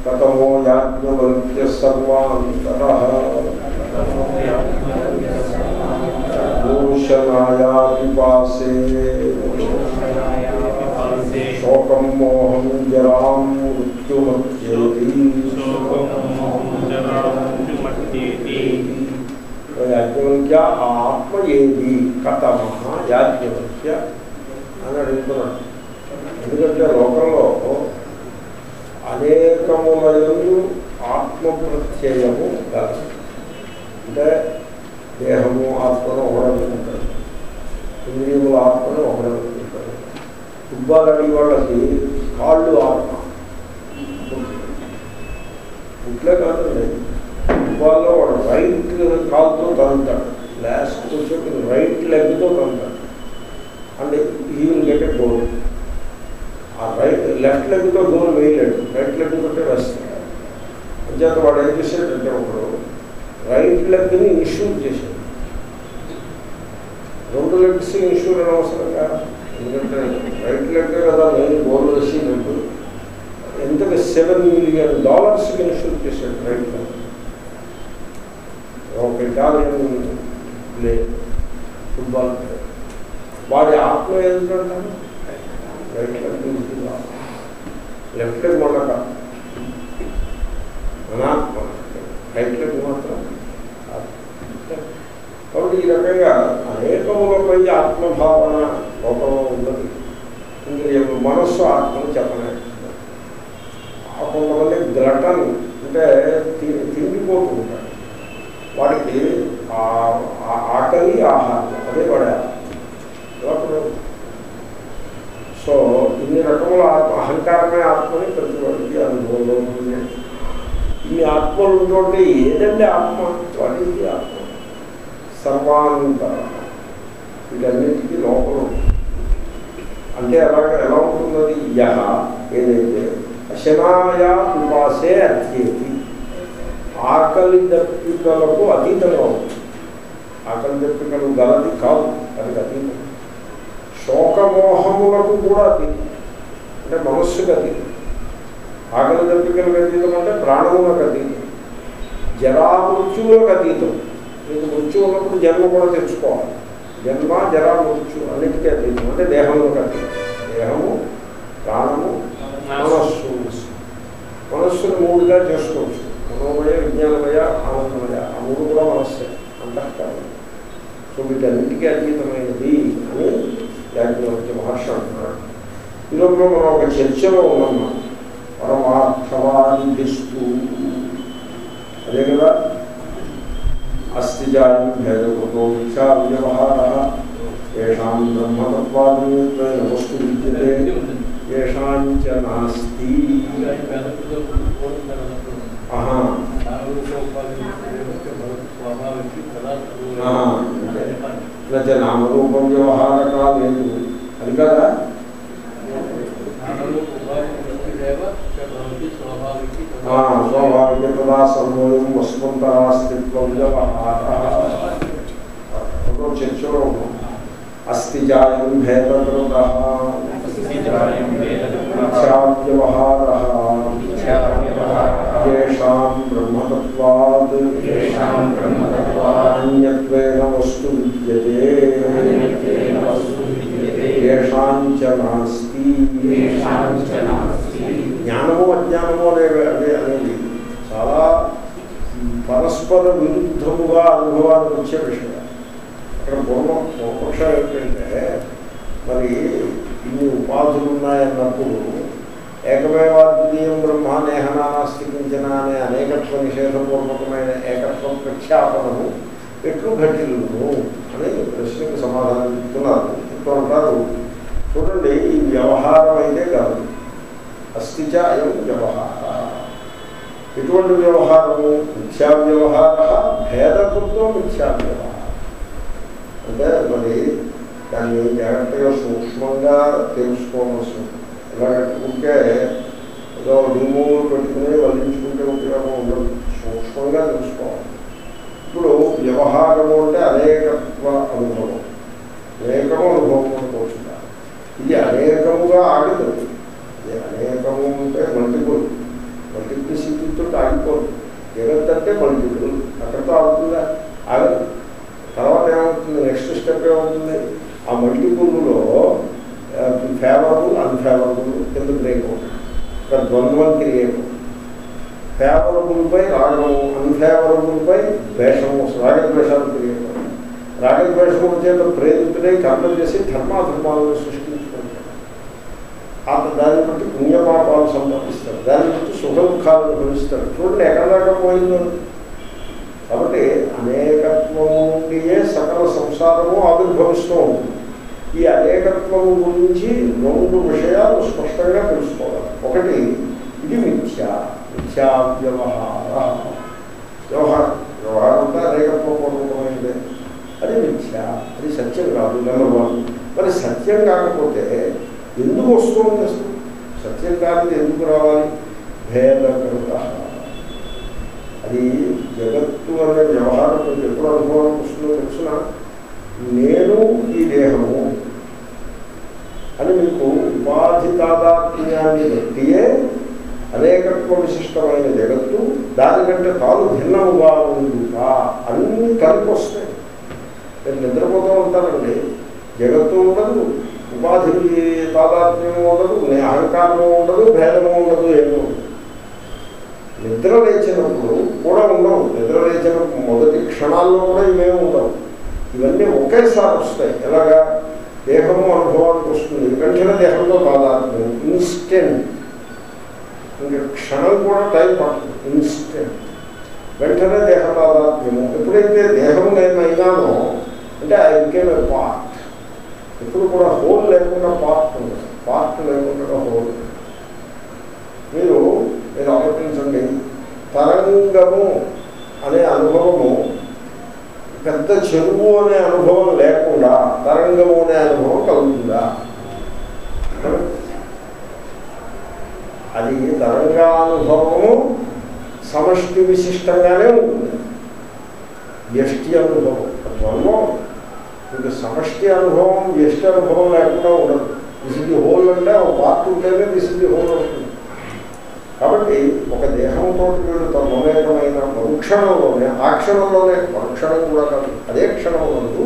కథమో యాజ్ఞవల్క్య సర్వాంతర భూషణాయా పిపాసే శోకం మోహం జరాం మృత్యుమత్యేతి యాజ్ఞవల్క్య ఆ ఆత్మ ఏది కథమ యాజ్ఞవల్క్య అని అడుగుతున్నాడు ఎందుకంటే లోకంలో అనేకములయందు ఆత్మ ప్రత్యయము కలదు అంటే దేహము ఆత్మను ఒకడనుకుంటాడు ఇంద్రియముల ఆత్మను ఒకడనుకుంటాడు ఫుట్బాల్ అడిగి వాళ్ళకి కాళ్ళు ఆత్మ ఇట్లే కాదండి ఫుట్బాల్లో వాడు రైట్ కాల్తో తగులుతాడు లాస్ట్ వచ్చి రైట్ లెగ్తో తగులుతాడు అంటే he will get a goal ఆ రైట్ లెఫ్ట్ లెగ్తో గోల్ వేయలేడు రైట్ లెగ్ తోటే వేస్తాడు అంచేత వాడు ఏం చేశాడంటే ఒకడు రైట్ లెగ్ని ఇన్షూర్ చేశాడు రెండు లెగ్స్ ఇన్షూర్ అని అవసరంగా ఎందుకంటే రైట్ లెగ్ కదా నేను గోల్ వేసినట్టు ఎంతగా సెవెన్ మిలియన్ డాలర్స్కి ఇన్షూర్ చేశాడు రైట్ లెగ్ ఒక ఇటాలియన్ ప్లే ఫుట్బాల్ ప్లే వాడి ఆత్మ ఏంటంటారు రైట్ లెగ్ లెఫ్ట్ లెగ్ మొన్న కాదు అనాత్మ రైట్ లెగ్ మాత్రం కాదు. కాబట్టి ఈ రకంగా అనేకములపై ఆత్మభావన లోకంలో ఉన్నది ఇంద్రియము మనస్సు ఆత్మను చెప్పలే కొంతమంది గ్లటన్ అంటే తి- తిండిపోతూ ఉంటాడు వాడికి ఆ- ఆ- ఆకలి ఆహారం అదే వాడే లోపల సో ఇన్ని రకముల ఆత్మ అహంకారమే ఆత్మని ప్రతి వాడికి అనుభవంలో ఉంది ఈ ఆత్మలు ఉంటుంటే ఏదండి ఆత్మ వాడికి ఆత్మ సర్వాంతర వీటన్నిటికీ లోపల ఉంది. అంటే ఎలాగ ఎలా ఉంటున్నది యహ ఏదైతే అశనాయా ఉపాసే అత్యేతి ఆకలి దప్పికలకు అతీతంగా ఉంది ఆకలి దప్పికలు గలది కాదు అది అతీతం శోకమోహములకు కూడా అతీతం అంటే మనస్సుకు అతీతం ఆకలి దప్పికలకు అతీతం అంటే ప్రాణములకు అతీతం జరా మృత్యువులకు అతీతం మీకు మృత్యు ఉన్నప్పుడు జన్మ కూడా తెలుసుకోవాలి జన్మ జరా మృత్యు అన్నిటికీ అతీతం అంటే దేహంలోకి అతీతం దేహము ప్రాణము మనస్సు మనస్సును మూడుగా చేసుకోవచ్చు మనోమయ విజ్ఞానమయ ఆనందమయ ఆ మూడు కూడా మనస్సే అంతఃకరణ సో వీటన్నిటికీ అతీతమైనది అని యాజ్ఞవల్క్య మహర్షి అంటున్నాడు ఈలోపల మనం ఒక చర్చలో ఉన్నాం పరమార్థవాదిస్తూ అదే కదా అస్థిజాయం భేదకృతో మిథ్యా వ్యవహార ఏషాం బ్రహ్మతత్వాదీయత్వేన వస్తు విద్యతే ఏషాంచ నాస్తి ఆహా ఆహా. నచ నామరూపం వ్యవహారకా లేదు అది కదా ఆ, స్వాభావిక తదా సమూలం వస్వంతరాస్తిత్వం వ్యవహార ఒక చర్చలో ఉన్నాం అస్థిజాయం భేదకృత వ్యవహార येषां ब्रह्मतत्त्वात् अन्यत्वेन वस्तु विद्यते येषां च नास्ति జ్ఞానము అజ్ఞానము అనేవి అదే అనేది చాలా పరస్పర విరుద్ధముగా అనుభవానికి వచ్చే విషయం అక్కడ పూర్వం పూర్వపక్షం ఏంటంటే మరి ఇన్ని ఉపాధులు ఉన్నాయన్నప్పుడు ఏకమేవాద్వితీయం బ్రహ్మ నేహనాస్తికించిన అనే అనేకత్వ నిషేధపూర్వకమైన ఏకత్వ ప్రఖ్యాపనము ఎట్లు ఘటిల్లును అని ప్రశ్నకు సమాధానం చెప్తున్నారు చెప్తూ ఉంటారు చూడండి ఈ వ్యవహారం అయితే కాదు అస్థిచ అయం వ్యవహార ఎటువంటి వ్యవహారము మిథ్యా వ్యవహార భేదకృతో మిథ్యా వ్యవహారం అంటే మరి దాన్ని జాగ్రత్తగా సూక్ష్మంగా తెలుసుకోవాల్సి ఉంటుంది ఎలాగంటే ఉంటే ఏదో రిమూవ్ పెట్టుకుని వల్లించుకుంటే ఉపయోగం ఉండదు సూక్ష్మంగా తెలుసుకోవాలి ఇప్పుడు వ్యవహారము అంటే అనేకత్వ అనుభవం అనేకము అనుభవం అనుకుంటున్నారు ఇది అనేకముగా ఆగదు ఇది అనేకము అంటే మల్టిపుల్ మల్టిప్లిసిటీ క్రియేట్ ఫేవరబుల్పై రాగము అన్ఫేవరబుల్పై ద్వేషము రాగద్వేషాలు క్రియేట్ రాగద్వేషముల చేత ప్రేరితుడై కర్మ చేసి ధర్మాధర్మాలను సృష్టించుకుంటాడు ఆ దాన్ని బట్టి పుణ్యపాపాలు సంపాదిస్తాడు దాన్ని బట్టి సుఖ దుఃఖాలను భవిస్తాడు చూడండి ఎక్కడ దాకా పోయిందో కాబట్టి అనేకత్వము నుండియే సకల సంసారము ఆవిర్భవిస్తూ ఉంటుంది ఈ అనేకత్వము గురించి రెండు విషయాలు స్పష్టంగా తెలుసుకోవాలి ఒకటి ఇది మిథ్య మిథ్యా వ్యవహార వ్యవహారం వ్యవహారం అంతా అనేకత్వపూర్వకమైనదే అది మిథ్య అది సత్యం కాదు నెంబర్ వన్ మరి సత్యం కాకపోతే ఎందుకు వస్తుంది అసలు సత్యం కాదు ఎందుకు రావాలి భేదకృత అది జగత్తు అనే వ్యవహారం మీకు ఎప్పుడు అనుభవం వస్తుందో తెలుసిన నేను ఈ దేహము అని మీకు ఉపాధి తాదాత్మ్యాన్ని బట్టియే అనేకత్వ విశిష్టమైన జగత్తు దానికంటే తాను భిన్నముగా ఉండుట అన్నీ కలిపి వస్తాయి మీరు నిద్రపోతూ ఉంటారండి జగత్తు ఉండదు ఉపాధి తాదాత్మ్యము ఉండదు నే- అహంకారము ఉండదు భేదము ఉండదు ఏమీ ఉండదు నిద్ర లేచినప్పుడు కూడా ఉండవు నిద్ర లేచినప్పుడు మొదటి క్షణాల్లో కూడా ఇవేమి ఉండవు ఇవన్నీ ఒకేసారి వస్తాయి ఎలాగా దేహము అనుభవానికి వస్తుంది వెంటనే దేహంతో తాదాత్మ్యం ఇన్స్టెంట్ ఇంకా క్షణం కూడా టైం పడుతుంది ఇన్స్టెంట్ వెంటనే దేహ తాదాత్మ్యము ఎప్పుడైతే దేహం నేను అయినానో అంటే ఐ బికేమ్ ఏ పార్ట్ ఎప్పుడు కూడా హోల్ లేకుండా పార్ట్ ఉండదు పార్ట్ లేకుండా హోల్ మీరు మీరు ఆలోచించండి తరంగము అనే అనుభవము పెద్ద చెరువు అనే అనుభవం లేకుండా తరంగము అనే అనుభవం కలుగుతుందా అది తరంగానుభవము సమష్టి విశిష్టంగానే ఉంటుంది వ్యష్టి అనుభవం ద్వంద్వం మీకు సమష్టి అనుభవం వ్యష్టి అనుభవం లేకుండా ఉండదు దిస్ ఇది హోల్ అంటే ఒక పార్ట్ ఉంటేనే దిస్ ఇది హోల్ అవుతుంది కాబట్టి ఒక దేహంతో వీడు తన మమేకమైన మరుక్షణంలోనే ఆ క్షణంలోనే మరుక్షణం కూడా కాదు అదే క్షణం నందు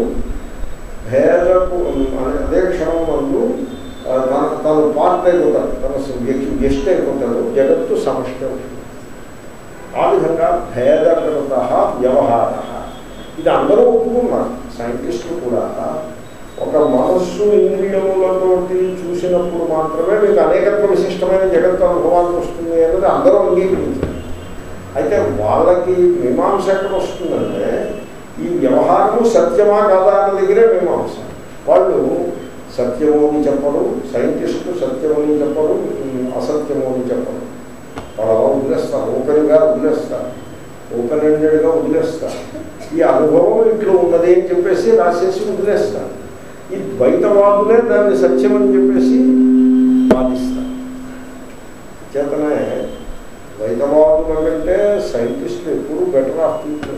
భేదపు అదే క్షణం నందు ఆ, తన తను పార్ట్ అయిపోతాడు తన వ్యక్తి వ్యక్తి అయిపోతాడు జగత్తు సమష్టి అవుతుంది ఆ విధంగా భేదకృత వ్యవహార ఇది అందరూ ఒప్పుకున్నారు సైంటిస్టులు కూడా ఒక మనస్సు ఇంద్రియములతోటి చూసినప్పుడు మాత్రమే మీకు అనేకత్వ విశిష్టమైన జగత్తు అనుభవానికి వస్తుంది అనేది అందరూ అంగీకరించారు అయితే వాళ్ళకి మీమాంస ఎక్కడ వస్తుందంటే ఈ వ్యవహారము సత్యమా కాదా అన్న దగ్గరే మీమాంస వాళ్ళు సత్యము అని చెప్పరు సైంటిస్టులు సత్యము అని చెప్పరు ఉమ్, అసత్యము అని చెప్పరు వాళ్ళు అలా వదిలేస్తారు ఓపెన్గా వదిలేస్తారు ఓపెన్ ఎండెడ్గా వదిలేస్తారు ఈ అనుభవం ఇట్లా ఉన్నది అని చెప్పేసి రాసేసి వదిలేస్తారు ఈ ద్వైతవాదులే దాన్ని సత్యం అని చెప్పేసి వాదిస్తారు చేతనే ద్వైతవాదుల కంటే సైంటిస్టులు ఎప్పుడూ బెటర్ ఆఫ్ పీపుల్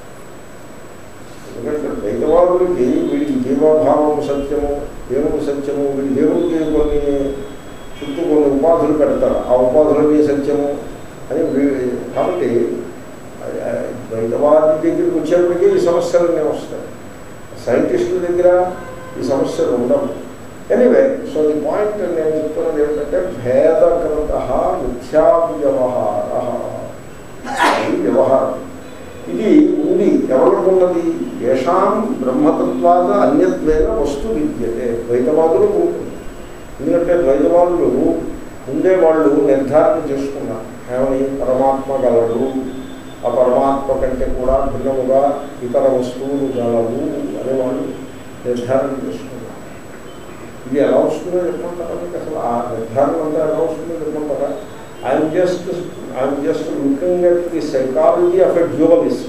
ఎందుకంటే ద్వైతవాదులకి వీడికి జీవభావం సత్యము దేవుడు సత్యము వీడి దేవుడికి కొన్ని చుట్టూ కొన్ని ఉపాధులు పెడతారు ఆ ఉపాధులన్నీ సత్యము అని వీ- కాబట్టి ఆ- ఆ ద్వైతవాది దగ్గరికి వచ్చేప్పటికీ ఈ సమస్యలన్నీ వస్తాయి సైంటిస్టుల దగ్గర ఈ సమస్యలు ఉండవు ఎనీవే సో ది పాయింట్ నేను చెప్తున్నది ఏమిటంటే భేదకృత మిథ్యా వ్యవహార ఇది వ్యవహారం ఇది ఉంది ఎవరికి ఉన్నది ఏషాం బ్రహ్మతత్వాద అన్యత్వేన వస్తు విద్యతే ద్వైతవాదులకు ఉంటుంది ఎందుకంటే ద్వైతవాదులు ముందే వాళ్ళు నిర్ధారణ చేసుకున్నారు ఏమని పరమాత్మ గలడు ఆ పరమాత్మ కంటే కూడా భిన్నముగా ఇతర వస్తువులు గలవు అని వాళ్ళు నిర్ధారణ చేసుకున్నారు ఇది ఎలా వస్తుందో చెప్పమంటారా మీకు అసలు ఆ నిర్ధారణ అంతా ఎలా వస్తుందో చెప్పమంటారా I'm just I'm just looking at the psychology of a duelist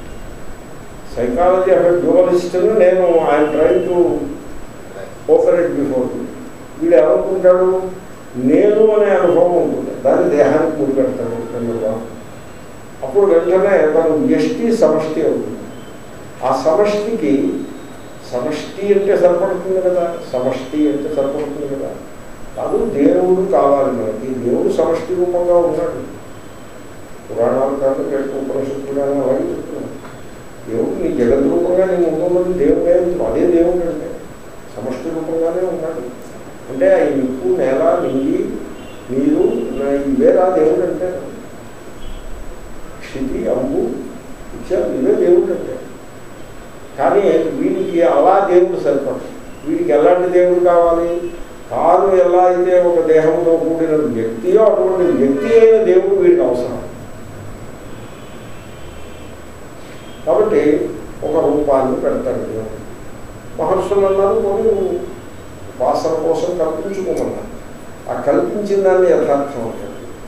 psychology of a duelist నేను I'm train to operate before వీడు ఏమనుకుంటాడు నేను అనే అనుభవం ఉంటుంది దాన్ని దేహానికి ముడిపెడతాడు నెంబర్ వన్ అప్పుడు వెంటనే తను వ్యష్టి సమష్టి అవుతుంది ఆ సమష్టికి సమష్టి అంటే సరిపడుతుంది కదా సమష్టి అంటే సరిపడుతుంది కదా కాదు దేవుడు కావాలి మనకి దేవుడు సమష్టి రూపంగా ఉన్నాడు పురాణాలు కాదు లేకపోతే ఉపనిషత్తులు కానీ అలాగే చెప్తున్నాడు దేవుడు నీ జగత్ రూపంగా నేను ఉంటున్నది దేవుడే అదే దేవుడు అంటే సమష్టి రూపంగానే ఉన్నాడు అంటే ఈ నిప్పు నేల నింగి నీరు నా ఈ ఇవేరా దేవుడు అంటే క్షితి అంబు ఇచ్చారు ఇవే దేవుడు అంటే కానీ వీడికి అలా దేవుడు సరిపడు వీడికి ఎలాంటి దేవుడు కావాలి తాను ఎలా అయితే ఒక దేహంతో కూడిన వ్యక్తియో అటువంటి వ్యక్తి అయిన దేవుడు వీడికి అవసరం కాబట్టి ఒక రూపాన్ని పెడతాడు దేవుడు మహర్షులు అన్నారు కొన్ని వాసన కోసం కల్పించుకోమన్నారు ఆ కల్పించిన దాన్ని యథార్థం అవుతుంది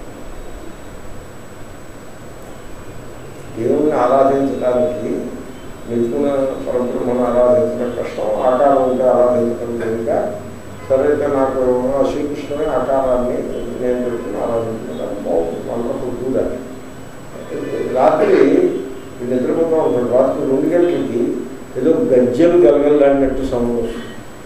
దేవుణ్ణి ఆరాధించడానికి నిపుణ పరబ్రహ్మను ఆరాధించడం కష్టం ఆకారం ఉంటే ఆరాధించడం లేదుగా సరే అయితే నాకు ఆ శ్రీకృష్ణుని ఆకారాన్ని నేను పెట్టుకుని ఆరాధించడం బాగుంది వండర్ఫుల్ చూడాలి రాత్రి వీడు నిద్రపోతూ ఉంటాడు రాత్రి రెండు గంటలకి ఏదో గజ్జలు గలగలాడినట్టు సౌండ్ వస్తుంది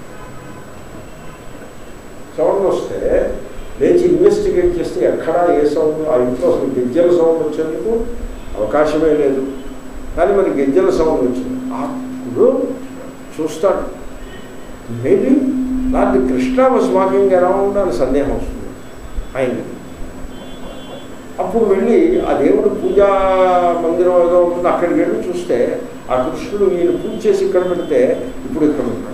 సౌండ్ వస్తే లేచి ఇన్వెస్టిగేట్ చేస్తే ఎక్కడా ఏ సౌండ్ ఆ ఇంట్లో అసలు గజ్జల సౌండ్ వచ్చేందుకు అవకాశమే లేదు కానీ మరి గజ్జల సౌండ్ వచ్చింది అప్పుడు చూస్తాడు మేబీ లాంటి కృష్ణ వాజ్ వాకింగ్ అరౌండ్ అని సందేహం వస్తుంది ఆయన అప్పుడు వెళ్ళి ఆ దేవుడు పూజా మందిరం ఏదో ఉంటుంది అక్కడికి వెళ్ళి చూస్తే ఆ కృష్ణుడు ఈయన పూజ చేసి ఇక్కడ పెడితే ఇప్పుడు ఇక్కడ ఉన్నాడు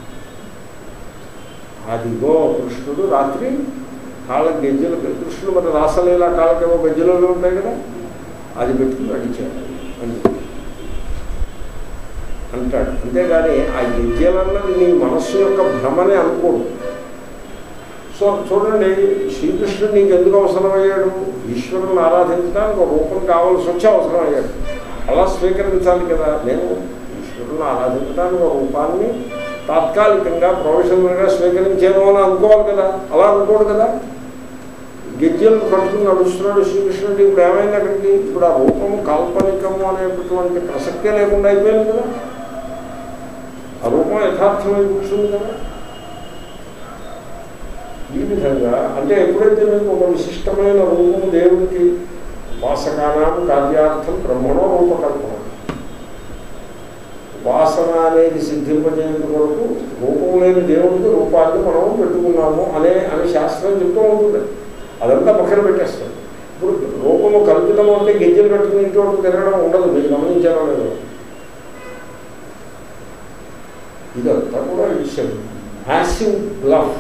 అదిగో కృష్ణుడు రాత్రి కాళ్ళ గెజ్జలు కృష్ణుడు మరి రాసలేలా కాళ్ళకేమో గజ్జలు ఉంటాయి కదా అది పెట్టుకుని అడిచాడు అని అంటాడు అంతేగాని ఆ గెజ్జలన్నది నీ మనస్సు యొక్క భ్రమనే అనుకోడు సో చూడండి శ్రీకృష్ణుడు నీకు ఎందుకు అవసరమయ్యాడు ఈశ్వరుని ఆరాధించడానికి ఒక రూపం కావాల్సి వచ్చి అవసరం అయ్యాడు అలా స్వీకరించాలి కదా నేను ఈశ్వరుని ఆరాధించడానికి ఒక రూపాన్ని తాత్కాలికంగా ప్రొఫెషనల్గా స్వీకరించాను అని అనుకోవాలి కదా అలా అనుకోడు కదా గెజ్జలు పట్టుకుని నడుస్తున్నాడు శ్రీకృష్ణుడు ఇప్పుడు ఏమైంది అక్కడికి ఇప్పుడు ఆ రూపము కాల్పనికము అనేటటువంటి ప్రసక్తే లేకుండా అయిపోయింది కదా ఆ రూపం యథార్థమై కూర్చుంది కదా ఈ విధంగా అంటే ఎప్పుడైతే మీకు ఒక విశిష్టమైన రూపము దేవుడికి వాసకానాం కార్యార్థం బ్రహ్మణో రూపకల్పన వాసన అనేది సిద్ధింపజేయడం కొరకు రూపం లేని దేవుడికి రూపాన్ని మనం పెట్టుకున్నాము అనే అని శాస్త్రం చెప్తూ ఉంటుంది అదంతా పక్కన పెట్టేస్తాం ఇప్పుడు రూపము కల్పితం అంటే గింజలు కట్టుకుని ఇంటి తిరగడం ఉండదు మీరు గమనించారో లేదో ఇదంతా కూడా విషయం massive bluff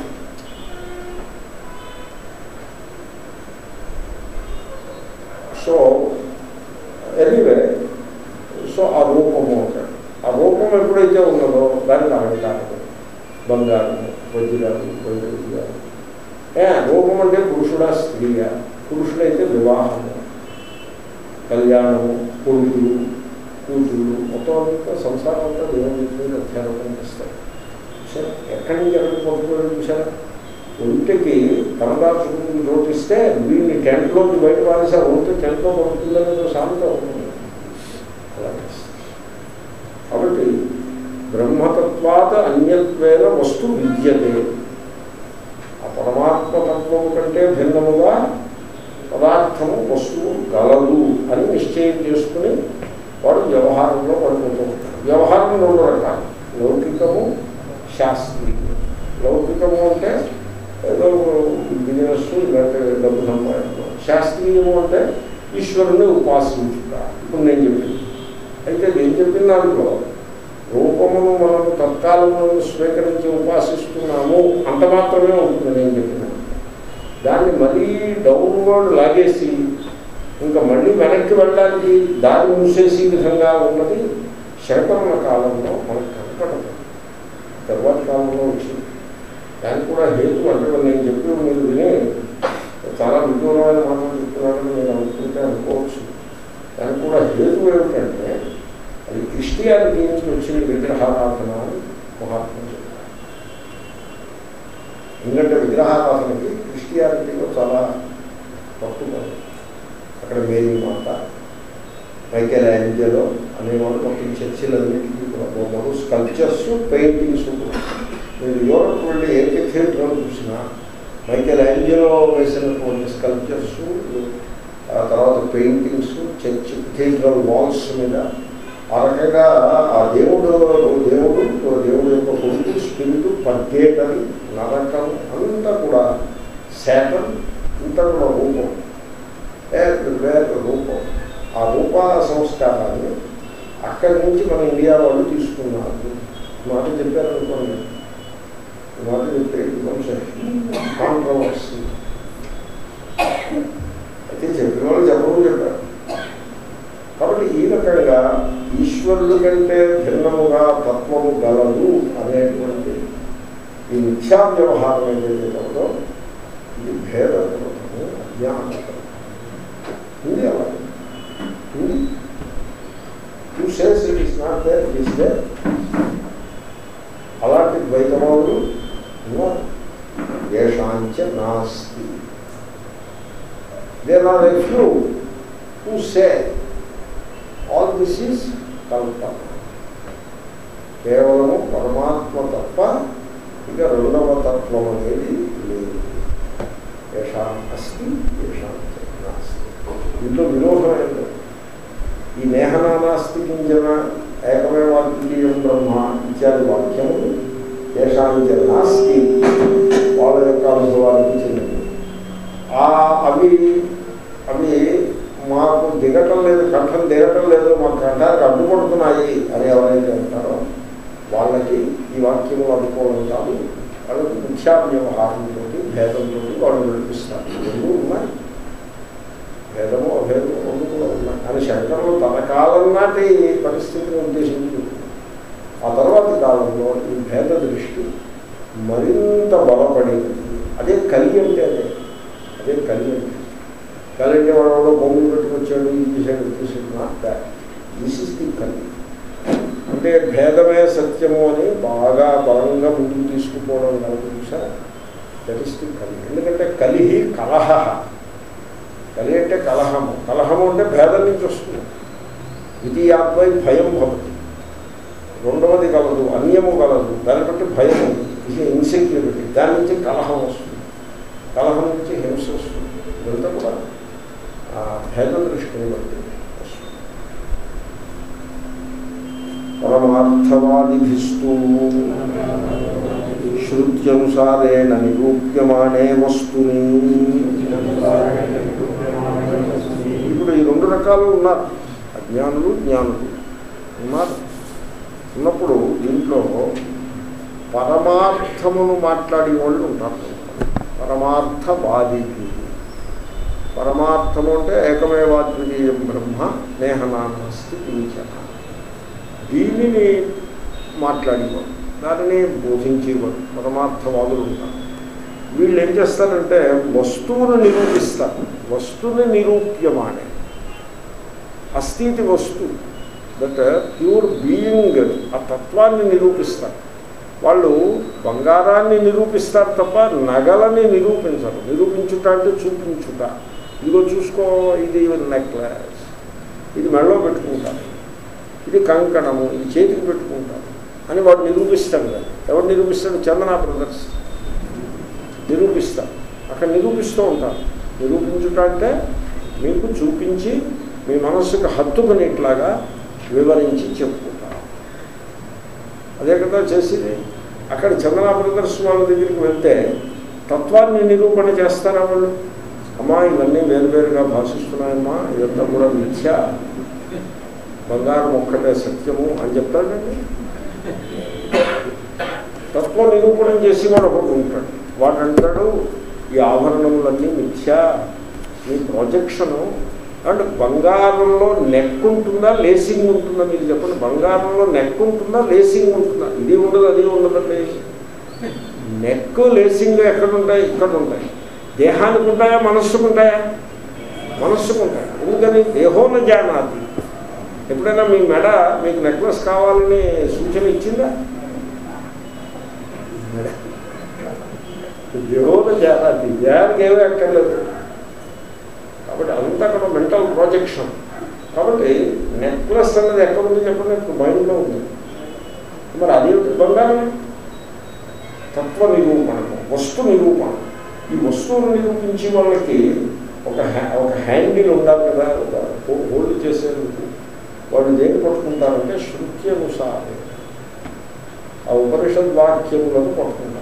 so anyway so ఆ రూపము అంటాడు ఆ రూపం ఎప్పుడైతే ఉన్నదో దానికి అలంకారం బంగారము వజ్రాలు వైద్యులు ఏ రూపం అంటే పురుషుడా స్త్రీయా పురుషుడైతే వివాహము కళ్యాణము కొడుకులు కూతుళ్ళు మొత్తం అంతా సంసారం అంతా దేవుని మీద అధ్యానం చేస్తారు సరే ఎక్కడి నుంచి ఎక్కడికి పంపుకోవడం చూసారా ఒంటికి కనదాచుకుని నోటిస్తే వీడిని టెంట్లోకి బయట పారేసా ఒంటి టెంట్లో పంపుతుందనే సామెత ఉంటుంది అలా చేస్తారు. కాబట్టి బ్రహ్మతత్వాత అన్యత్వేన వస్తు విద్యతే ఆ పరమాత్మతత్వము కంటే భిన్నముగా పదార్థము వస్తువు గలదు అని నిశ్చయం చేసుకుని వాడు వ్యవహారంలో పడిపోతూ ఉంటాడు వ్యవహారం రెండు రకాలు లౌకికము శాస్త్రీయం లౌకికము అంటే ఏదో బిజినెస్ ఇలాంటి డబ్బు సంపాదించడం శాస్త్రీయము అంటే ఈశ్వరుని ఉపాసించుట ఇప్పుడు నేను చెప్పింది అయితే నేను చెప్పిన దాంట్లో రూపమును మనం తత్కాలమును స్వీకరించి ఉపాసిస్తున్నాము అంత మాత్రమే ఉంటుంది నేను చెప్పిన దాన్ని మరీ డౌన్వర్డ్ లాగేసి ఇంకా మళ్ళీ వెనక్కి వెళ్ళడానికి దారి మూసేసి విధంగా ఉన్నది శంకరుల కాలంలో మనకు కనపడదు తర్వాత కాలంలో వచ్చింది దానికి కూడా హేతు అంటే నేను చెప్పి మీరు విని చాలా విదూరమైన మాటలు చెప్తున్నానని నేను అనుకుంటే అనుకోవచ్చు దానికి కూడా హేతు ఏమిటంటే అది క్రిస్టియానిటీ నుంచి వచ్చిన విగ్రహారాధన అని మహాత్ములు చెప్పారు ఎందుకంటే విగ్రహారాధనకి క్రిస్టియానిటీలో చాలా పట్టుకుంది అక్కడ మేరీ మాత మైకేల్ యాంజలో అనేవాళ్ళు మొత్తం చర్చిలన్నింటికి కూడా బొమ్మలు స్కల్ప్చర్స్ పెయింటింగ్స్ మీరు యూరప్ వెళ్ళి ఏ థియేటర్ చూసినా మైకేల్ యాంజలో వేసినటువంటి స్కల్ప్చర్స్ ఆ తర్వాత పెయింటింగ్స్ చర్చ్ థియేటర్ వాల్స్ మీద ఆ రకంగా ఆ దేవుడు దేవుడు దేవుడు యొక్క కొడుకు స్పిరిట్ పర్గేటరీ నరకం అంతా కూడా శాతం ఇంత కూడా రూపం సంస్కారాన్ని అక్కడి నుంచి మన ఇండియా వాళ్ళు తీసుకున్నారు ఈ మాట చెప్పారనుకోండి ఈ మాట చెప్పే కాంట్రవర్సీ అయితే చెప్పిన వాళ్ళు చెప్పడం చెప్పారు కాబట్టి ఈ రకంగా ఈశ్వరుడు కంటే భిన్నముగా తత్వము గలదు అనేటువంటి ఈ మిథ్యా వ్యవహారం ఏదైతే కలదో ఇది భేదకృతము అజ్ఞానకృతము ఉంది అలా ఉంది too says it is not there it is there అలాంటి ద్వైతవాదులు ఉన్నారు ఏషాంచ నాస్తి there are a few who say all this is కల్పన కేవలము పరమాత్మ తప్ప ఇక రెండవ తత్వం అనేది లేదు ఏషాం అస్తి ఏషాం చ నాస్తి ఇంట్లో విరోధం ఏంటో ఈ నేహనానాస్తి కింజన ఏకమేవాద్వితీయం బ్రహ్మ ఇత్యాది వాక్యములు ఏషాంచ నాస్తి వాళ్ళ యొక్క అనుభవానికి చెందింది ఆ అవి అవి మాకు దిగటం లేదు కంఠం దిగటం లేదు మా కంఠానికి అడ్డుపడుతున్నాయి అని ఎవరైతే అంటారో వాళ్ళకి ఈ వాక్యములు అనుకోవడం కాదు వాళ్ళకి మిథ్యా వ్యవహారంతో భేదంతో వాళ్ళు నడిపిస్తారు రెండు ఉన్నాయి భేదము అభేదము రెండు కూడా ఉన్నాయి అని శంకరులు తన కాలం నాటి పరిస్థితిని ఉద్దేశించి ఆ తర్వాతి కాలంలో ఈ భేద దృష్టి మరింత బలపడింది అదే కలి అంటే అదే అదే కలి అంటే కలి అంటే వాడు బొమ్మలు పెట్టుకొచ్చాడు ఇది చేశాడు ఇది చేశాడు not that this is the కలి అంటే భేదమే సత్యము అని బాగా బలంగా ముందుకు తీసుకుపోవడం కనుక చూసా దట్ ఇస్ ది కలి ఎందుకంటే కలిహి కలహ కలి అంటే కలహము కలహము అంటే భేదం నుంచి వస్తుంది ద్వితీయాత్మై భయం భవతి రెండవది కలదు అన్యము కలదు దాన్ని బట్టి భయం ఇది ఇన్సెక్యూరిటీ దాని నుంచి కలహం వస్తుంది కలహం నుంచి హింస వస్తుంది ఇదంతా కూడా ఆ భేద దృష్టిని బట్టి వస్తుంది పరమార్థవాదిభిస్తూ శృత్యనుసారేణ నిరూప్యమానే వస్తుని ఇప్పుడు ఈ రెండు రకాలు ఉన్నారు అజ్ఞానులు జ్ఞానులు ఉన్నారు ఉన్నప్పుడు దీంట్లో పరమార్థమును మాట్లాడే వాళ్ళు ఉంటారు పరమార్థవాది పరమార్థము అంటే ఏకమేవాద్వితీయం బ్రహ్మ నేహనాస్తి కించన దీనిని మాట్లాడేవాడు దానిని బోధించేవాడు పరమార్థవాదులు ఉంటారు వీళ్ళు ఏం చేస్తారంటే వస్తువును నిరూపిస్తారు వస్తువుని నిరూప్యమానే అస్థితి వస్తువు దట్ ప్యూర్ బీయింగ్ ఆ తత్వాన్ని నిరూపిస్తారు వాళ్ళు బంగారాన్ని నిరూపిస్తారు తప్ప నగలని నిరూపించరు నిరూపించుట అంటే చూపించుట ఇదిగో చూసుకో ఇది నెక్లెస్ ఇది మెడలో పెట్టుకుంటారు ఇది కంకణము ఇది చేతికి పెట్టుకుంటారు అని వాడు నిరూపిస్తాడు కదా ఎవరు నిరూపిస్తాడు చందన బ్రదర్స్ నిరూపిస్తారు అక్కడ నిరూపిస్తూ ఉంటారు నిరూపించుట అంటే మీకు చూపించి మీ మనస్సుకు హత్తుకునేట్లాగా వివరించి చెప్పుకుంటారు అదే కదా చేసేది అక్కడ చందన బ్రదర్స్ వాళ్ళ దగ్గరికి వెళ్తే తత్వాన్ని నిరూపణ చేస్తారా వాళ్ళు అమ్మా ఇవన్నీ వేరువేరుగా భాషిస్తున్నాయమ్మా ఇదంతా కూడా మిథ్య బంగారం ఒక్కటే సత్యము అని చెప్తాడండి తత్వ నిరూపణం చేసి వాడు ఒకటి ఉంటాడు వాడు అంటాడు ఈ ఆభరణములన్నీ మిథ్య మీ ప్రొజెక్షను అంటే బంగారంలో నెక్ ఉంటుందా లేసింగ్ ఉంటుందా మీరు చెప్పండి బంగారంలో నెక్ ఉంటుందా లేసింగ్ ఉంటుందా ఇది ఉండదు అది ఉండదండి నెక్ లేసింగ్ ఎక్కడ ఉంటాయి ఇక్కడ ఉంటాయి దేహానికి ఉంటాయా మనస్సుకు ఉంటాయా మనస్సుకు ఉంటాయి ఎందుకని దేహోన జానాది ఎప్పుడైనా మీ మెడ మీకు నెక్లెస్ కావాలని సూచన ఇచ్చిందా దేహోన జానాది దేహానికి ఏమీ అక్కర్లేదు కాబట్టి అంతా కూడా మెంటల్ ప్రాజెక్షన్ కాబట్టి నెక్లెస్ అన్నది ఎక్కడ ఉంది చెప్పండి ఇప్పుడు మైండ్లో ఉంది మరి అది బంగారం తత్వ నిరూపణము వస్తు నిరూపణ ఈ వస్తువును నిరూపించే వాళ్ళకి ఒక హ్యా- ఒక హ్యాండిల్ ఉండాలి కదా ఒక హో- హోల్డ్ చేసేందుకు వాళ్ళు దేన్ని పట్టుకుంటారంటే శృతి అనుసారం ఆ ఉపనిషద్ వాక్యములను పట్టుకుంటారు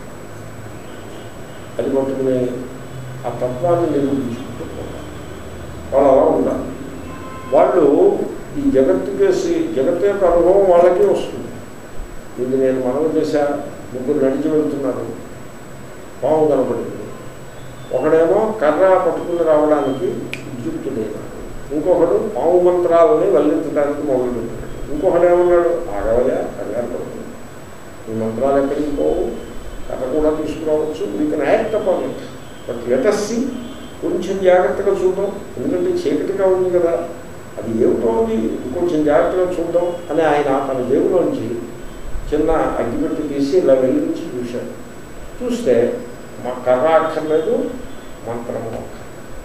అది పట్టుకుని ఆ తత్వాన్ని నిరూపించుకుంటూ పోతారు వాళ్ళు అలా ఉంటారు వాళ్ళు ఈ జగత్తు కేసి జగత్తు యొక్క అనుభవం వాళ్ళకే వస్తుంది ఇది నేను మనవి చేశా ముగ్గురు నడిచి వెళ్తున్నారు పాము కనపడింది ఒకడేమో కర్ర పట్టుకుని రావడానికి విద్యుక్తుడైనాడు ఇంకొకడు పాము మంత్రాలని వల్లించడానికి మొదలుపెట్టాడు ఇంకొకడు ఏమన్నాడు ఆగవయా కంగారు పడుతుంది ఈ మంత్రాలు ఎక్కడికి పోవు కథ కూడా తీసుకురావచ్చు we can act upon it but let us see కొంచెం జాగ్రత్తగా చూద్దాం ఎందుకంటే చీకటిగా ఉంది కదా అది ఏమిటో ఉంది కొంచెం జాగ్రత్తగా చూద్దాం అని ఆయన తన జేబులోంచి చిన్న అగ్గిపెట్టి తీసి ఇలా వెలిగించి చూశాడు చూస్తే మా కర్ర అక్కర్లేదు మంత్రము అక్కర్లేదు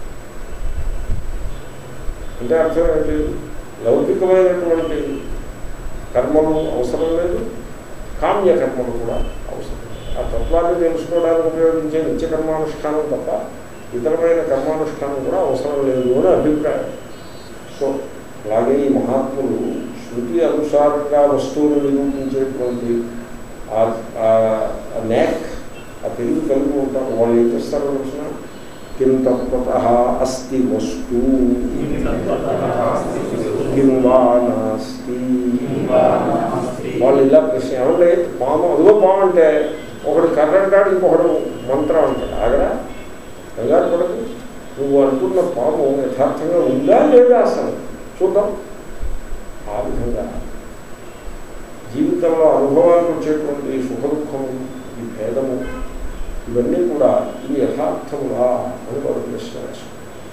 అంటే అర్థం ఏంటి లౌకికమైనటువంటి కర్మలు అవసరం లేదు కామ్య కర్మలు కూడా అవసరం లేదు. ఆ తత్వాన్ని తెలుసుకోవడానికి ఉపయోగించే నిత్య కర్మానుష్ఠానం తప్ప ఇతరమైన కర్మానుష్ఠానం కూడా అవసరం లేదు అని అభిప్రాయం సో అలాగే ఈ మహాత్ములు శృతి అనుసారంగా వస్తువులు నిరూపించేటువంటి ఆ నేక్ ఆ తెలివి కలిగి ఉంటారు వాళ్ళు ఏం చేస్తారో తెలిసిన కిం తత్వత అస్తి వస్తు కిం వా నాస్తి వాళ్ళు ఇలా ప్రశ్న ఏమంటే పాము అదిగో పాము అంటే ఒకడు కర్ర అంటాడు ఇంకొకడు మంత్రం అంటాడు ఆగరా కంగారు పడదు నువ్వు అనుకున్న పాము యథార్థంగా ఉందా లేదా అసలు చూద్దాం ఆ విధంగా జీవితంలో అనుభవానికి వచ్చేటువంటి సుఖ దుఃఖము ఈ భేదము ఇవన్నీ కూడా ఇవి యథార్థములా అని వారు ప్రశ్న వేస్తారు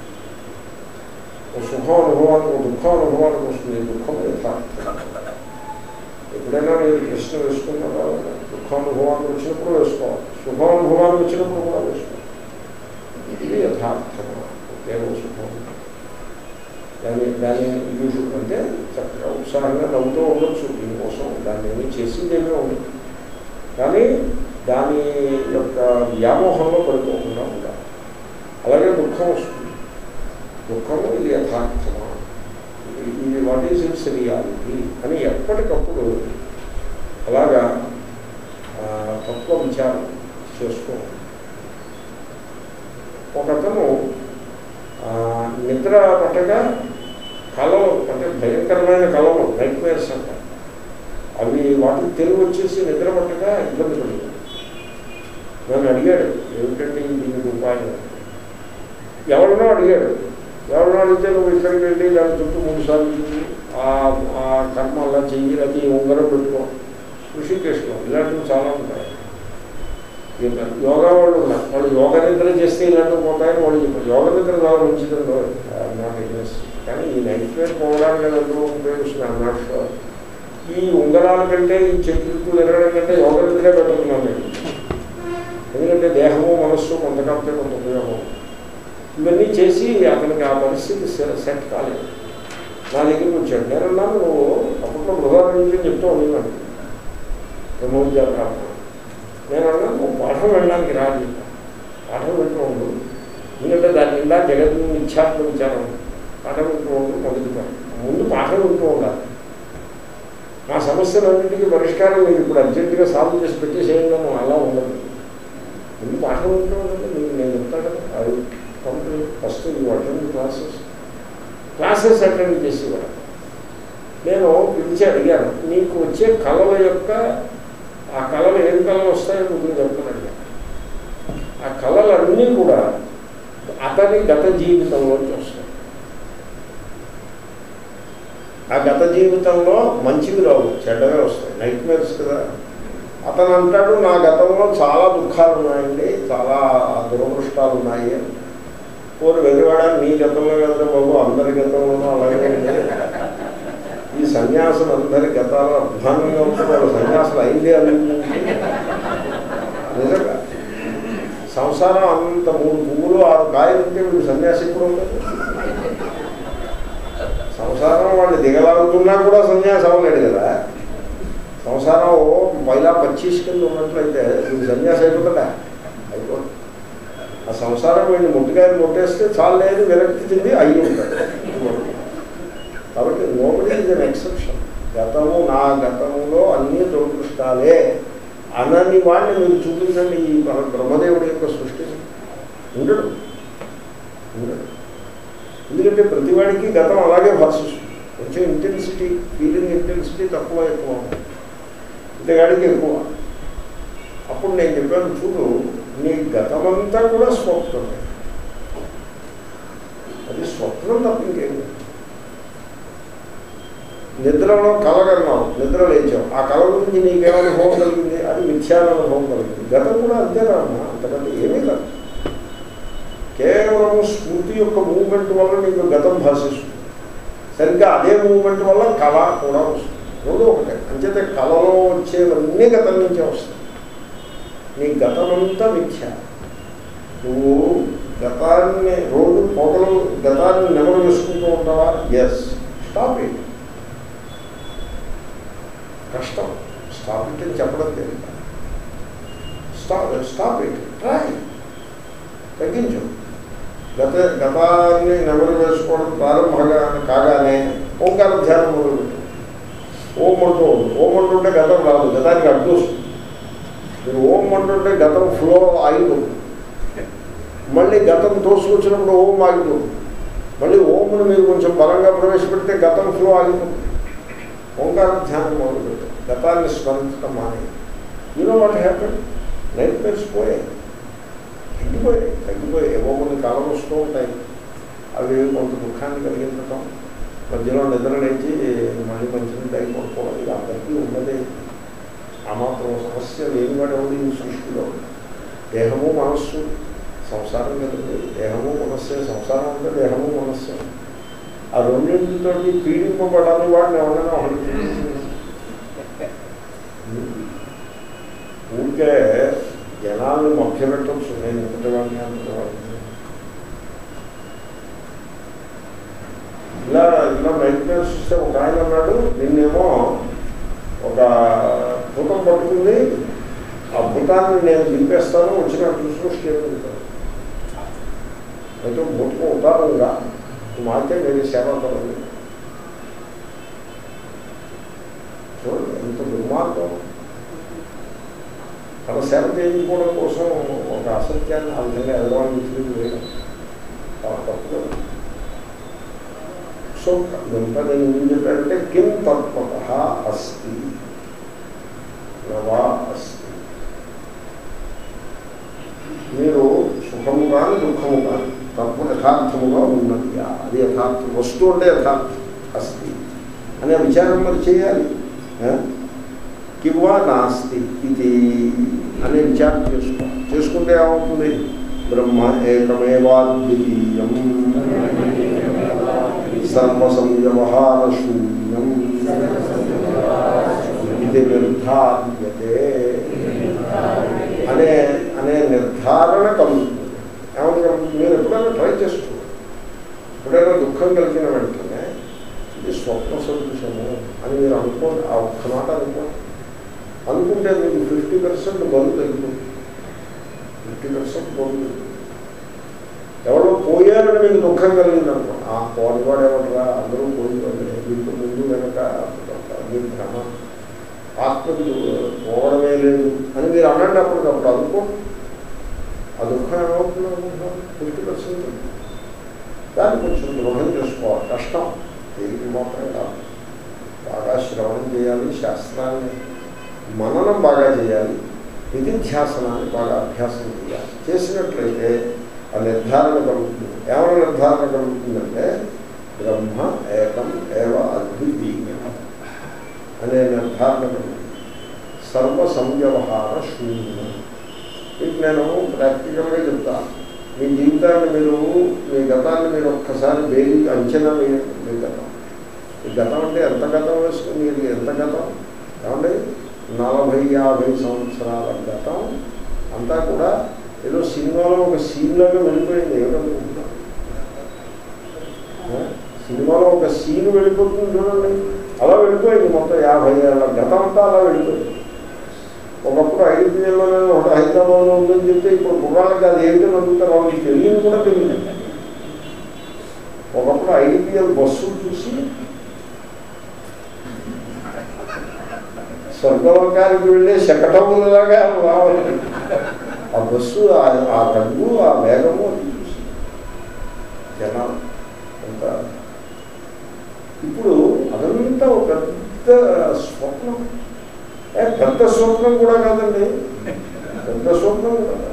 ఒక సుఖం అనుభవానికి ఒక దుఃఖం అనుభవానికి వస్తుంది దుఃఖం యథార్థం ఎప్పుడైనా మీరు ప్రశ్న వేసుకున్నారా దుఃఖానుభవానికి వచ్చినప్పుడు వేసుకోవాలి శుభానుభవానికి వచ్చినప్పుడు కూడా వేసుకోవాలి ఇది యథార్థము కేవలం సుఖం దాన్ని దాన్ని యూజు అంటే చక్కగా ఉత్సాహంగా నవ్వుతూ ఉండొచ్చు దీనికోసం దాన్ని ఏమీ చేసిందేమీ ఉండదు కానీ దాని యొక్క వ్యామోహంలో పడిపోకుండా ఉండాలి అలాగే దుఃఖం వస్తుంది దుఃఖము ఇది యథార్థమా ఇది వాట్ ఈజ్ ఇట్స్ రియాలిటీ అని ఎప్పటికప్పుడు అలాగా తత్వ విచారం చేసుకో ఒకతను నిద్ర పట్టగా కళలు అంటే భయంకరమైన కళలు నైట్ మేర్స్ అంటారు అవి వాటికి తెలుగు వచ్చేసి నిద్ర పట్టగా ఇబ్బంది పడింది నన్ను అడిగాడు ఏమిటంటే దీనికి ఉపాయం ఎవరినో అడిగాడు ఎవరినో అడిగితే నువ్వు ఇక్కడికి వెళ్ళి దాని చుట్టూ మూడు సార్లు తిరిగి ఆ కర్మ అలా చెయ్యి అది ఉంగరం పెట్టుకో ఋషికేశ్లో ఇలాంటివి చాలా ఉంటాయి యోగా వాళ్ళు ఉన్నారు వాళ్ళు యోగ నిద్ర చేస్తే ఇలాంటివి పోతాయని వాళ్ళు చెప్పారు యోగ నిద్ర చాలా మంచిదండి నాట్ ఇంట్రెస్ట్ కానీ ఈ నైట్ వేర్ పోవడానికి ఎందుకు ఉపయోగిస్తున్నాను నాట్ షూర్ ఈ ఉంగరాల కంటే ఈ చెట్లు తిరగడం కంటే యోగ నిద్రే పెట్టుకున్నాను నేను ఎందుకంటే దేహము మనస్సు కొంతకాలంతో కొంత ఉపయోగం ఇవన్నీ చేసి అతనికి ఆ పరిస్థితి సెట్ కాలేదు నా దగ్గరికి వచ్చాడు నేనన్నాను నువ్వు అప్పట్లో బృహదారం చెప్తూ ఉన్నాను బ్రహ్మవిద్యాప్రాంతం నేను అన్నా నువ్వు పాఠం వెళ్ళడానికి రాదు పాఠం వింటూ ఉండు ఎందుకంటే దాని నిండా జగత్ మిథ్యాత్మ విచారం పాఠం వింటూ ఉండు మొదటి పని ముందు పాఠం వింటూ ఉండాలి మా సమస్యలన్నింటికీ పరిష్కారం మీరు ఇప్పుడు అర్జెంటుగా సాల్వ్ చేసి పెట్టేసేయండి అలా ఉండదు ముందు పాఠం వింటూ ఉండండి మీరు నేను చెప్తాను అది కంపెనీ ఫస్ట్ ఈ అటెండ్ క్లాసెస్ క్లాసెస్ అటెండ్ చేసేవాడు నేను పిలిచి అడిగాను నీకు వచ్చే కళల యొక్క ఆ కళలు ఏం కళలు వస్తాయో నువ్వు చెప్తున్నాడు ఆ కళలన్నీ కూడా అతని గత జీవితంలోకి వస్తాయి ఆ గత జీవితంలో మంచివి రావు చెడ్డవే వస్తాయి నైట్ మేర్స్ కదా అతను అంటాడు నా గతంలో చాలా దుఃఖాలు ఉన్నాయండి చాలా దురదృష్టాలు ఉన్నాయి అని పోరు వెదివాడా నీ గతంలో కదా బాబు అందరి గతంలోనూ అలాగే ఉంది ఈ సన్యాసులు అందరి గతాలు అధ్వానంగా ఉంటున్నారు సన్యాసులు అయిందే అని నిజంగా సంసారం అంత మూడు పువ్వులు ఆరు కాయలు ఉంటే వీడు సన్యాసి కూడా ఉండదు సంసారం వాడిని దిగలాగుతున్నా కూడా సన్యాసి అవ్వలేడు కదా సంసారం పైలా పచ్చీస్ కింద ఉన్నట్లయితే వీడు సన్యాసి అయిపోతుందా అయిపోతుంది ఆ సంసారం వీడిని ముట్టుకాయలు ముట్టేస్తే చాలు లేదు విరక్తి చెంది అయ్యి ఉంటాడు కాబట్టి నోబడి ఇది అన్ ఎక్సెప్షన్ గతము నా గతములో అన్ని దురదృష్టాలే అనని వాడిని మీరు చూపించండి ఈ బ్రహ్మదేవుడి యొక్క సృష్టి ఉండడు ఉండడు ఎందుకంటే ప్రతివాడికి గతం అలాగే భాషిస్తుంది కొంచెం ఇంటెన్సిటీ ఫీలింగ్ ఇంటెన్సిటీ తక్కువ ఎక్కువ ఉంటుంది ఇంతగాడికి ఎక్కువ అప్పుడు నేను చెప్పాను చూడు నీ గతమంతా కూడా స్వప్నమే అది స్వప్నం తప్ప ఇంకేం లేదు. నిద్రలో కలగన్నావు నిద్ర లేచావు ఆ కళ గురించి నీకేమైనా అనుభవం కలిగింది అది మిథ్యానుభవం కలిగింది గతం కూడా అంతేనా అంతకంటే ఏమీ కాదు కేవలం స్మృతి యొక్క మూమెంట్ వల్ల నీకు గతం భాషిస్తుంది సరిగ్గా అదే మూమెంట్ వల్ల కళ కూడా వస్తుంది రెండు ఒకటే అంచేతే కళలో వచ్చేవన్నీ గతం నుంచే వస్తాయి నీ గతమంతా మిథ్య నువ్వు గతాన్ని రోజు పొగలు గతాన్ని నెమరు వేసుకుంటూ ఉంటావా ఎస్ స్టాప్ ఇట్ కష్టం స్టాప్ ఇట్ అని చెప్పడం తెలియదు స్టాప్ స్టాప్ ఇట్ ట్రై తగ్గించు గత గతాన్ని నెమరు వేసుకోవడం ప్రారంభంగా కాగానే ఓంకార ధ్యానం మొదలుపెట్టు ఓం అంటూ ఉండు. ఓం అంటుంటే గతం రాదు గతానికి అడ్డు వస్తుంది మీరు ఓం అంటుంటే గతం ఫ్లో ఆగిపోతుంది మళ్ళీ గతం తోసుకొచ్చినప్పుడు ఓం ఆగిపోతుంది మళ్ళీ ఓంను మీరు కొంచెం బలంగా ప్రవేశపెడితే గతం ఫ్లో ఆగిపోతుంది ఓంకార ధ్యానం మొదలుపెట్టు గతాన్ని స్మరించడం మానే you know what happen nightmares పోయాయి తగ్గిపోయాయి తగ్గిపోయాయి ఏవో కొన్ని కాలం వస్తూ ఉంటాయి అవి కొంత దుఃఖాన్ని కలిగించటం మధ్యలో నిద్ర లేచి మళ్ళీ మంచి టైం పడుకోవడం ఇది అందరికీ ఉన్నదే ఆ మాత్రం సమస్య లేనివాడు ఎవడు ఈ సృష్టిలో దేహము మనస్సు సంసారం కదండి దేహము మనస్సే సంసారం అంటే దేహము మనస్సే ఆ రెండింటితో పీడింపబడాలి వాడిని ఎవరైనా ఒకటి ఊరికే జనాలను మభ్యపెట్టచ్చు నేను ఎంతవాడిని అంతవాడిని ఇలా ఇలా మెయింటెనెన్స్ ఇస్తే ఒక ఆయన అన్నాడు నిన్నేమో ఒక భూతం పట్టుకుంది ఆ భూతాన్ని నేను దింపేస్తాను వచ్చిన చూసుకొని స్టేట్ అయితే భూతం ఉదాహరణగా మాకే మీరు సేవ కదండి చూడండి ఎంత దుర్మార్గం తన సేవ చేయించుకోవడం కోసం ఒక అసత్యాన్ని ఆ విధంగా ఎదగడానికి విసిరి వేయడం చాలా తప్పు కదా సో ఇదంతా నేను ఏం చెప్పానంటే కిం తత్వత అస్తి నవా అస్తి మీరు సుఖము కానీ దుఃఖము కానీ తత్వ యథార్థముగా ఉన్నది అది యథార్థం వస్తువు అంటే యథార్థం అస్తి అనే విచారం మరి చేయాలి ఆ? కింవా నాస్తి ఇది అనే విచారం చేసుకోవాలి చేసుకుంటే ఏమవుతుంది బ్రహ్మ ఏకమేవాద్వితీయం సర్వసంవ్యవహార శూన్యం ఇది నిర్ధార్యతే అనే అనే నిర్ధారణ కలుగుతుంది ఏమని కలుగుతుంది మీరు ఎప్పుడైనా ట్రై చేస్తూ ఎప్పుడైనా దుఃఖం కలిగిన వెంటనే ఇది స్వప్న సదృశము అని మీరు అనుకోండి ఆ ఒక్క మాట అనుకోండి అనుకుంటే మీకు ఫిఫ్టీ పర్సెంట్ బరువు తగ్గిపోతుంది ఫిఫ్టీ పర్సెంట్ బరువు తగ్గిపోతుంది ఎవరో పోయారని మీకు దుఃఖం కలిగింది అనుకో ఆ పోనివాడు ఎవడరా అందరూ పోయివాడు వీళ్ళు ముందు వెనక మీ భ్రమ ఆత్మకి పోవడమే లేదు అని మీరు అనండి అప్పటికప్పుడు అనుకో ఆ దుఃఖం ఏమవుతుంది అనుకుంటున్నారు ఫిఫ్టీ పర్సెంట్ దాన్ని కొంచెం దృఢం చేసుకోవాలి కష్టం దేనికి మాత్రం కాదు బాగా శ్రవణం చేయాలి శాస్త్రాన్ని మననం బాగా చేయాలి విధిధ్యాసనాన్ని బాగా అభ్యాసం చేయాలి చేసినట్లయితే ఆ నిర్ధారణ కలుగుతుంది ఏమైనా నిర్ధారణ కలుగుతుందంటే బ్రహ్మ ఏకం ఏవ అద్వితీయం అనే నిర్ధారణ కలుగుతుంది సర్వ సంవ్యవహార శూన్యం మీకు నేను ప్రాక్టికల్గా చెప్తాను మీ జీవితాన్ని మీరు మీ గతాన్ని మీరు ఒక్కసారి బేరీ అంచనా వేయండి మీ గతం ఈ గతం అంటే ఎంత గతం వేసుకుని మీరు ఎంత గతం ఏమండి నలభై యాభై సంవత్సరాల గతం అంతా కూడా ఏదో సినిమాలో ఒక సీన్లాగా వెళ్ళిపోయింది ఏమిటనుకుంటున్నాను ఆ? సినిమాలో ఒక సీన్ వెళ్ళిపోతుంది చూడండి అలా వెళ్ళిపోయింది మొత్తం యాభై ఏళ్ళ గతం అంతా అలా వెళ్ళిపోయింది ఒకప్పుడు ఐడిపిఎల్లోనే ఒక హైదరాబాద్లో ఉందని చెప్తే ఇప్పుడు కుర్రాళ్ళకి అది ఏంటని అడుగుతారు వాళ్ళకి తెలియదు కూడా తెలియదు ఒకప్పుడు ఐడిపిఎల్ బస్సులు చూసి స్వర్గలోకానికి వెళ్ళే శకటములలాగా రావాలి ఆ బస్సు ఆ- ఆ రంగు ఆ వేగము అది చూసి జనాలు అంత ఇప్పుడు పెద్ద స్వప్నం ఏ పెద్ద స్వప్నం కూడా కాదండి పెద్ద స్వప్నం కూడా కాదు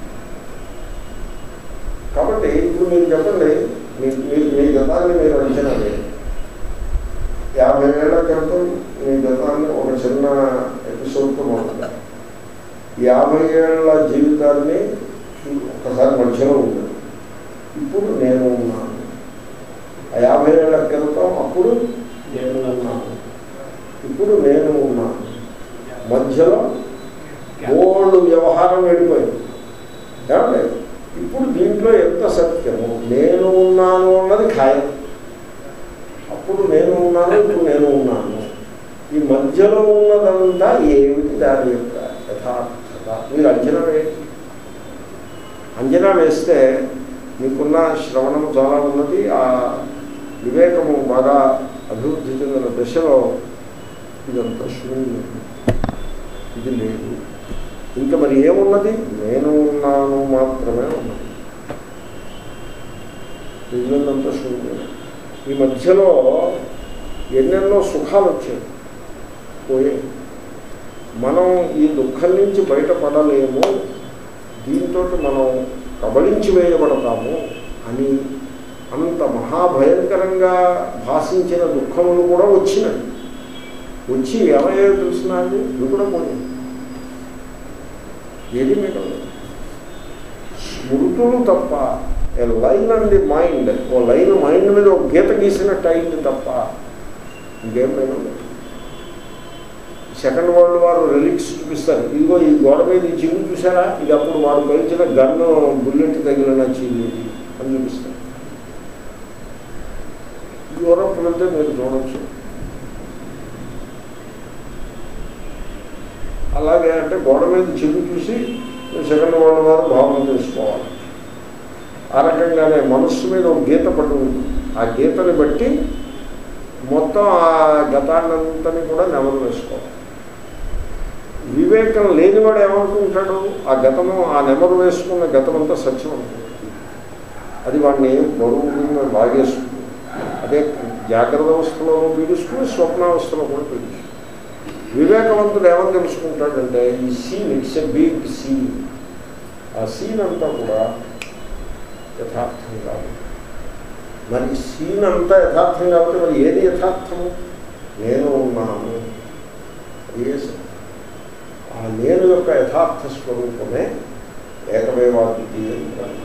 కాబట్టి ఇప్పుడు మీరు చెప్పండి మీ మీ- మీ గతాన్ని మీరు అంచనా వేయండి యాభై ఏళ్ల క్రితం మీ గతాన్ని ఒక చిన్న ఎపిసోడ్తో మొదలుపెట్టారు యాభై ఏళ్ల జీవితాన్ని ఒకసారి మధ్యలో ఉంది ఇప్పుడు నేను ఉన్నాను ఆ యాభై ఏళ్ల క్రితం అప్పుడు నేను ఉన్నాను ఇప్పుడు నేను ఉన్నాను మధ్యలో ఓల్డ్ వ్యవహారం వెళ్ళిపోయింది ఏమండి ఇప్పుడు దీంట్లో ఎంత సత్యము నేను ఉన్నాను అన్నది ఖాయం అప్పుడు నేను ఉన్నాను ఇప్పుడు నేను ఉన్నాను ఈ మధ్యలో ఉన్నదంతా ఏమిటి దాని యొక్క యథార్థత మీరు అంచనా వేయండి అంచనా వేస్తే మీకున్న శ్రవణము చాలా ఉన్నది ఆ వివేకము బాగా అభివృద్ధి చెందిన దశలో ఇదంతా శూన్యం ఇది లేదు ఇంకా మరి ఏమున్నది నేను ఉన్నాను మాత్రమే ఉన్నది మిగిలినంత శూన్యం ఈ మధ్యలో ఎన్నెన్నో సుఖాలు వచ్చాయి పోయాయి మనం ఈ దుఃఖం నుంచి బయటపడలేము దీంతో మనం కబళించి వేయబడతాము అని అంత మహాభయంకరంగా భాషించిన దుఃఖములు కూడా వచ్చినాయి వచ్చి ఏమయ్యాయో తెలుసునండి ఇవి కూడా పోయింది ఏది మిగలదు స్మృతులు తప్ప a line and the mind ఓ లైన్ మైండ్ మీద ఒక గీత గీసినట్టు అయింది తప్ప ఇంకేం మిగలదు సెకండ్ వరల్డ్ వారు రిలిక్స్ చూపిస్తారు ఇదిగో ఈ గోడ మీద ఈ చిల్లు చూసారా ఇది అప్పుడు వాడు కలిసిన గన్ను బుల్లెట్ తగిలిన చిల్లు ఇది అని చూపిస్తారు యూరప్ వెళ్తే మీరు చూడవచ్చు అలాగే అంటే గోడ మీద చిల్లు చూసి సెకండ్ వరల్డ్ వారు భావన చేసుకోవాలి ఆ రకంగానే మనస్సు మీద ఒక గీత పడి ఉంది ఆ గీతని బట్టి మొత్తం ఆ గతాన్నంతని కూడా నెమరు వేసుకోవాలి వివేకం లేనివాడు ఏమనుకుంటాడు ఆ గతము ఆ నెమరు వేసుకున్న గతమంతా సత్యం అనుకుంటాడు అది వాడిని బరువు కింద లాగేస్తుంది అదే జాగ్రత్త అవస్థలో పీడిస్తుంది స్వప్నావస్థలో కూడా పీడిస్తుంది వివేకవంతుడు ఏమని తెలుసుకుంటాడంటే ఈ scene it's a big scene ఆ సీన్ అంతా కూడా యథార్థం కాదు మరి సీన్ అంతా యథార్థం కాబట్టి మరి ఏది యథార్థము నేను ఉన్నాను అదే సత్యం. ఆ నేను యొక్క యథార్థ స్వరూపమే ఏకమేవాద్వితీయ బ్రహ్మ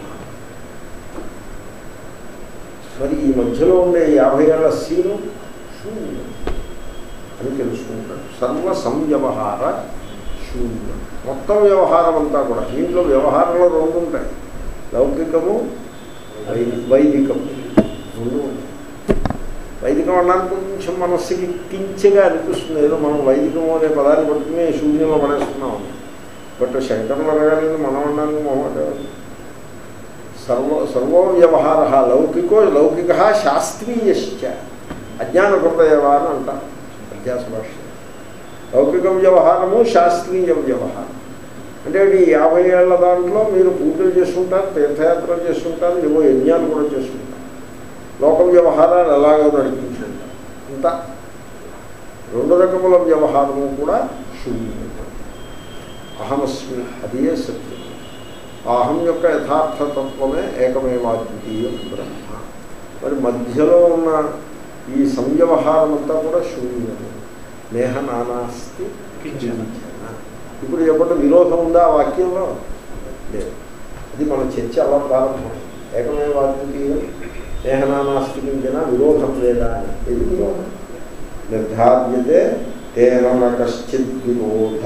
మరి ఈ మధ్యలో ఉండే యాభై ఏళ్ల సీను శూన్యం అని తెలుసుకుంటాడు సర్వ సంవ్యవహార శూన్యం మొత్తం వ్యవహారం అంతా కూడా దీంట్లో వ్యవహారంలో రెండు ఉంటాయి లౌకికము వై- వైదికము రెండు ఉంటాయి వైదికం అనడానికి కొంచెం మనస్సుకి కించగా అనిపిస్తుంది ఏదో మనం వైదికము అనే పదాన్ని పట్టుకుని శూన్యంలో పడేస్తున్నాం బట్ శంకరం అనగానే మనం అనడానికి మొహమాట సర్వ సర్వో వ్యవహార లౌకికో లౌకిక శాస్త్రీయశ్చ అజ్ఞాన హృదయవ అని అంటారు అధ్యాస భాష లౌకిక వ్యవహారము శాస్త్రీయ వ్యవహారం అంటే ఈ యాభై ఏళ్ల దాంట్లో మీరు పూజలు చేసుకుంటారు తీర్థయాత్రలు చేసుకుంటారు ఏవో యజ్ఞాలు కూడా చేసుకుంటారు లోక వ్యవహారాలు ఎలాగో నడిపించుకుంటారు ఇంత రెండు రకముల వ్యవహారము కూడా శూన్యం అహమస్మి అదే సత్యం ఆ అహం యొక్క యథార్థతత్వమే ఏకమేవాద్వితీయం బ్రహ్మ మరి మధ్యలో ఉన్న ఈ సంవ్యవహారం అంతా కూడా శూన్యము నేహ నానాస్తి కించన ఇప్పుడు చెప్పండి విరోధం ఉందా ఆ వాక్యంలో లేదు అది మన చర్చ అలా ప్రారంభం ఏకమేవాద్వితీయం నేహ నానాస్తి కించన విరోధం లేదా అని ఇది విరోధం నిర్ధార్యతే తేన కశ్చిత్ విరోధ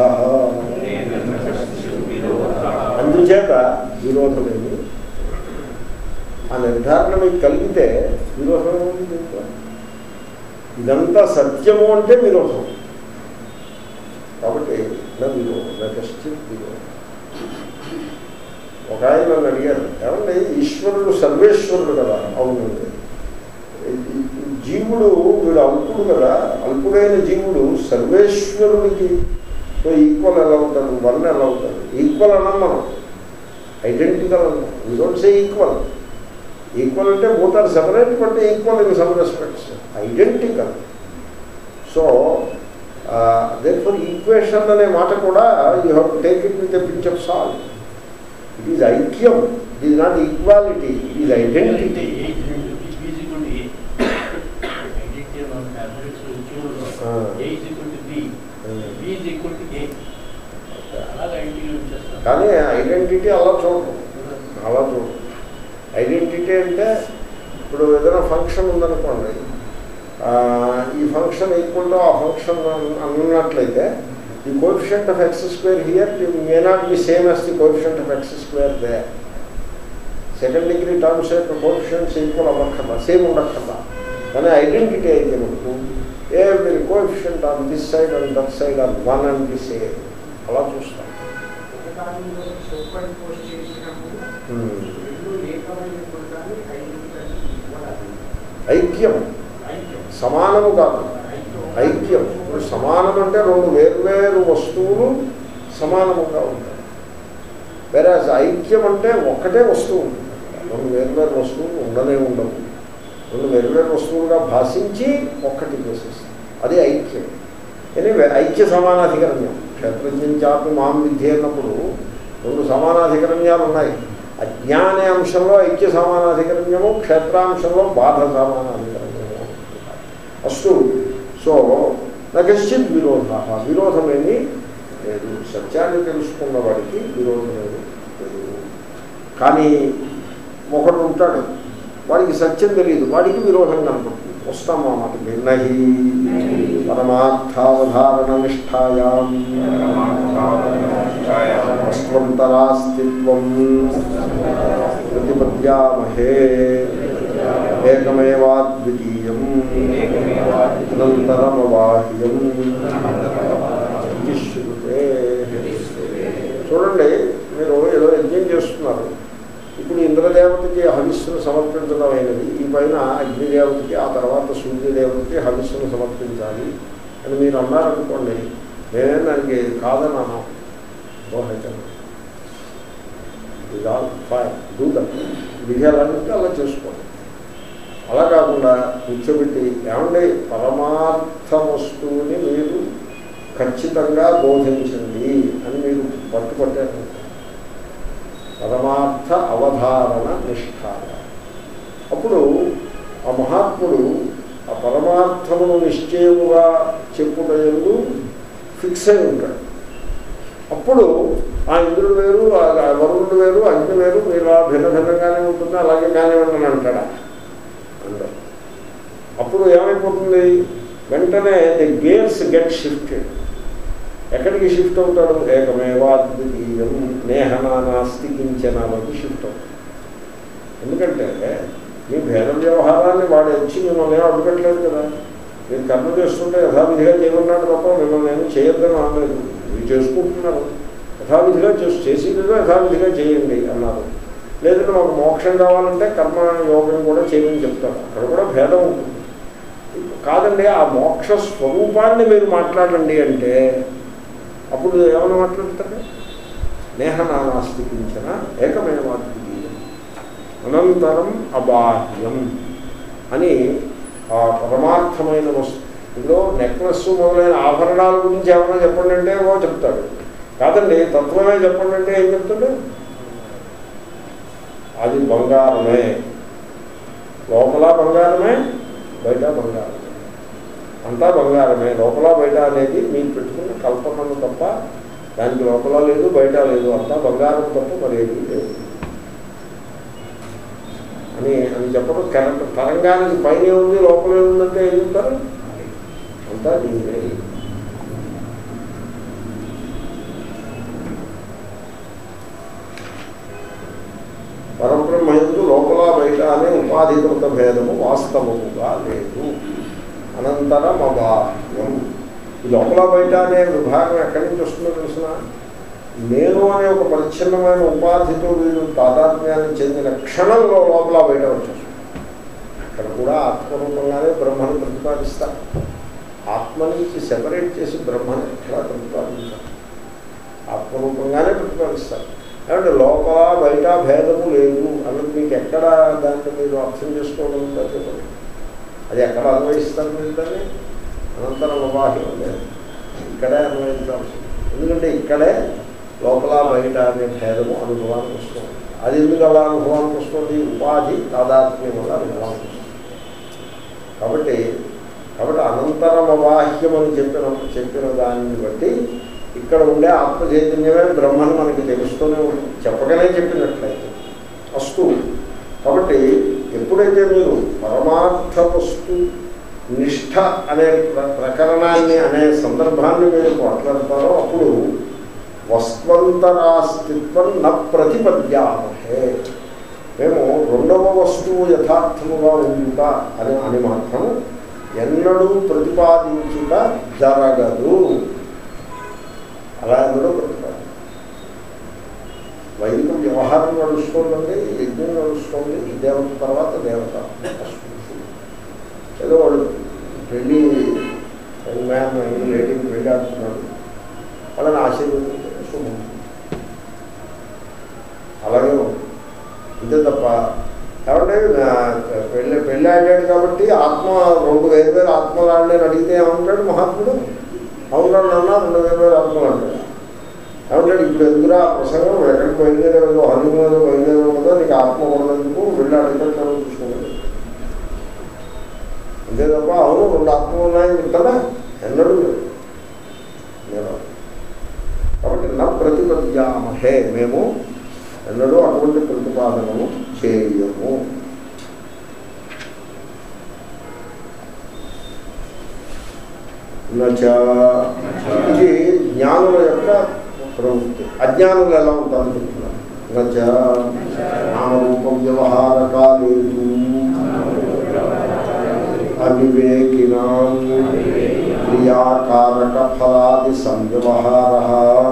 అందుచేత విరోధమేమి ఆ నిర్ధారణ మీకు కలిగితే విరోధం ఏముంది దీంట్లో ఇదంతా సత్యము అంటే విరోధం కాబట్టి నా విరోధం నా కశ్చిత్ విరోధం ఒక ఆయన నన్ను అడిగారు ఏమంటే ఈశ్వరుడు సర్వేశ్వరుడు కదా అవునండి జీవుడు వీడు అల్పుడు కదా అల్పుడైన జీవుడు సర్వేశ్వరుడికి ఈక్వల్ ఎలా అవుతాడు వన్ ఎలా అవుతాడు ఈక్వల్ అన్నాం మనం ఐడెంటికల్ అన్నాం you don't say equal equal అంటే both are separate but equal in some respects identical so therefore equation అనే మాట కూడా you have to take it with a pinch of salt it is ఐక్యం it is not equality it is identity కానీ identity అలా చూడటం అలా చూడటం identity అంటే ఇప్పుడు ఏదైనా ఫంక్షన్ ఉందనుకోండి ఆ, ఈ ఫంక్షన్ ఈక్వల్ టు ఆ ఫంక్షన్ అన్నట్లయితే the coefficient of x square here may not be same as the coefficient of x square the second degree terms యొక్క కోఎఫిషియంట్స్ ఈక్వల్ అవ్వక్కర్లా సేమ్ ఉండక్కర్లా కానీ ఐడెంటిటీ అయితే మనకు a coefficient on this side and that side on one and the same అలా చూస్తాం ఒకదానిలో super post చేసినప్పుడు Hmm. రెండు ఏకమైన గుణాన్ని ఐదు కలిసి ఇవ్వాలి. ఐక్యం ఐక్యం. సమానము కాదు ఐక్యం. ఐక్యం ఇప్పుడు సమానం అంటే రెండు వేర్వేరు వస్తువులు సమానముగా ఉంటాయి వేరే ఐక్యం అంటే ఒక్కటే వస్తువు ఉంటుంది రెండు వేర్వేరు వస్తువులు ఉండనే ఉండవు రెండు వేర్వేరు వస్తువులుగా భాషించి ఒక్కటి చేసేస్తాయి అది ఐక్యం ఎనివే ఐక్య సమానాధికరణ్యం క్షేత్రజ్ఞం చాపి మాం విద్య అన్నప్పుడు రెండు సమానాధికరణ్యాలు ఉన్నాయి అజ్ఞానే అంశంలో ఐక్య సమానాధికరణ్యము క్షేత్రాంశంలో బాధ సమానాధికరణ్యము అస్తు సో నశ్చిత్ విరోధ విరోధమేమి లేదు సత్యాన్ని తెలుసుకున్న వాడికి విరోధమేమి లేదు కానీ ఒకడు ఉంటాడు వాడికి సత్యం తెలియదు వాడికి విరోధం కనపడుతుంది వస్తాం ఆ మాట నహి పరమార్థావధారణ నిష్టాయాం వస్త్వంతరాస్తిత్వం ప్రతిపద్యామహే ఏకమేవాద్వితీయం అనంతరమవాహ్యం ఇది శృతే చూడండి మీరు ఏదో యజ్ఞం చేస్తున్నారు ఇప్పుడు ఇంద్రదేవతకి హవిస్సును సమర్పించడం అయినది ఈ పైన అగ్నిదేవతకి ఆ తర్వాత సూర్యదేవతకి హవిస్సును సమర్పించాలి అని మీరు అన్నారనుకోండి నేనే దానికి కాదన్నాను ఇది ఆల్ ఫైన్ డూ దట్ విధి ఎలా అంటే అలా చేసుకోండి అలా కాకుండా కూర్చోబెట్టి ఏమండి పరమార్థ వస్తువుని మీరు ఖచ్చితంగా బోధించండి అని మీరు పట్టుపట్టారు పరమార్థ అవధారణ నిష్ఠాన అప్పుడు ఆ మహాత్ముడు ఆ పరమార్థమును నిశ్చయముగా చెప్పుటయందు ఫిక్స్ అయి ఉంటాడు అప్పుడు ఆ ఇంద్రుడు వేరు ఆ వరుణుడు వేరు అగ్ని వేరు మీరు ఆ భిన్న భిన్నంగానే ఉంటుంది అలాగే కానివ్వండి అని అంటాడా అంటారు అప్పుడు ఏమైపోతుంది వెంటనే ది గేర్స్ గెట్ షిఫ్టెడ్ ఎక్కడికి షిఫ్ట్ అవుతాడు ఏకమేవాద్వితీయం నేహనానాస్తి కించనాలకి షిఫ్ట్ అవుతాడు ఎందుకంటే మీ భేద వ్యవహారాన్ని వాడు వచ్చి మిమ్మల్ని ఏం అడ్డుపెట్టలేదు కదా మీరు కర్మ చేస్తుంటే యథావిధిగా చేయమన్నాడు తప్ప మిమ్మల్ని ఏమి చేయొద్దని అనలేదు మీరు చేసుకుంటున్నారు యథావిధిగా చేసి చేసేదిగా యథావిధిగా చేయండి అన్నారు లేదంటే మాకు మోక్షం కావాలంటే కర్మ యోగం కూడా చేయమని చెప్తారు అక్కడ కూడా భేదం ఉంటుంది కాదండి ఆ మోక్ష స్వరూపాన్ని మీరు మాట్లాడండి అంటే అప్పుడు ఏమైనా మాట్లాడతారు నేహనానాస్తి కించన ఏకమేవాద్వితీయం అనంతరం అబాహ్యం అని ఆ పరమార్థమైన వస్తు ఇప్పుడు నెక్లెస్ మొదలైన ఆభరణాల గురించి ఏమైనా చెప్పండి అంటే ఓ చెప్తాడు కాదండి తత్వమే చెప్పండి అంటే ఏం చెప్తాడు అది బంగారమే లోపల బంగారమే బయట బంగారమే అంతా బంగారమే లోపల బయట అనేది మీరు పెట్టుకున్న కల్పనలు తప్ప దానికి లోపల లేదు బయట లేదు అంతా బంగారం తప్ప మరేది లేదు అని అని చెప్పడం కరెక్ట్ తరంగానికి పైన ఉంది లోపలే ఉందంటే ఏం చెప్తారు అంతా దీనిదే పరబ్రహ్మ ఎందు లోపల బయట అనే ఉపాధికృత భేదము వాస్తవముగా లేదు అనంతరం అబాహ్యం ఈ లోపల బయట అనే విభాగం ఎక్కడి నుంచి వస్తుందో తెలిసిన నేను అనే ఒక పరిచ్ఛిన్నమైన ఉపాధితో వీళ్ళు తాదాత్మ్యాన్ని చెందిన క్షణంలో లోపల బయట వచ్చేస్తుంది అక్కడ కూడా ఆత్మరూపంగానే బ్రహ్మను ప్రతిపాదిస్తారు ఆత్మ నుంచి సెపరేట్ చేసి బ్రహ్మని ఎక్కడ ప్రతిపాదించారు ఆత్మరూపంగానే ప్రతిపాదిస్తారు కాబట్టి లోపల బయట భేదము లేదు అన్నది మీకు ఎక్కడ దాన్ని మీరు అర్థం చేసుకోగలుగుతారు చెప్పండి అది ఎక్కడ అన్వయిస్తారు మీరు దాన్ని అనంతరం అబాహ్యం లేదు ఇక్కడే అన్వయించాల్సి ఎందుకంటే ఇక్కడే లోపల బయట అనే భేదము అనుభవానికి వస్తుంది అది ఎందుకు అలా అనుభవానికి వస్తుంది ఉపాధి తాదాత్మ్యం వల్ల అనుభవానికి వస్తుంది కాబట్టి కాబట్టి అనంతరం అవాహ్యం అని చెప్పిన చెప్పిన దాన్ని బట్టి ఇక్కడ ఉండే ఆత్మ చైతన్యమే బ్రహ్మను మనకి తెలుస్తూనే ఉంటుంది చెప్పగానే చెప్పినట్లయితే వస్తు కాబట్టి ఎప్పుడైతే మీరు పరమార్థ వస్తు నిష్ఠ అనే ప్ర- ప్రకరణాన్ని అనే సందర్భాన్ని మీరు మాట్లాడతారో అప్పుడు వస్త్వంతరాస్తిత్వం న ప్రతిపద్యామహే మేము రెండవ వస్తువు యథార్థముగా ఉందా అని అని మాత్రం ఎన్నడూ ప్రతిపాదించుట జరగదు అలా ఎన్నడూ ప్రతిపాదించు వైదిక వ్యవహారం నడుస్తోందండి యజ్ఞం నడుస్తోంది దేవత తర్వాత దేవత ఏదో వాళ్ళు పెళ్ళి మ్యాన్ లేడీని పెళ్ళి ఆడుతున్నాడు వాళ్ళని ఆశీర్వదించే శుభం అలాగే ఉంది అంతే తప్ప ఏమంటే ఆ, పెళ్ళి పెళ్ళి ఆడాడు కాబట్టి ఆత్మ రెండు వేరు వేరు ఆత్మలు ఆడలేని అడిగితే ఏమంటాడు మహాత్ముడు అవునాడు అన్నా రెండు వేరు వేరు ఆత్మలు అంటాడు ఏమంటాడు ఇప్పుడు ఎందుకురా ఆ ప్రసంగం ఎక్కడికి బయలుదేరేదో హనుమూలో బయలుదేరేదో నీకు ఆత్మ ఉండదందుకు వెళ్ళి అడిగితే చూసుకున్నాడు అంతే తప్ప అవును రెండు ఆత్మలు ఉన్నాయని చెప్తాడా ఎన్నడూ లేదు లేదు. కాబట్టి నా ప్రతిపద్యామహే మేము ఎన్నడూ అటువంటి ప్రతిపాదనము చేయము నచ ఇది జ్ఞానుల యొక్క ప్రవృత్తి అజ్ఞానులు ఎలా ఉంటారు చెప్తున్నారు నచ నామరూప వ్యవహారకాలేదు అవివేకినాం క్రియాకారక ఫలాది సంవ్యవహార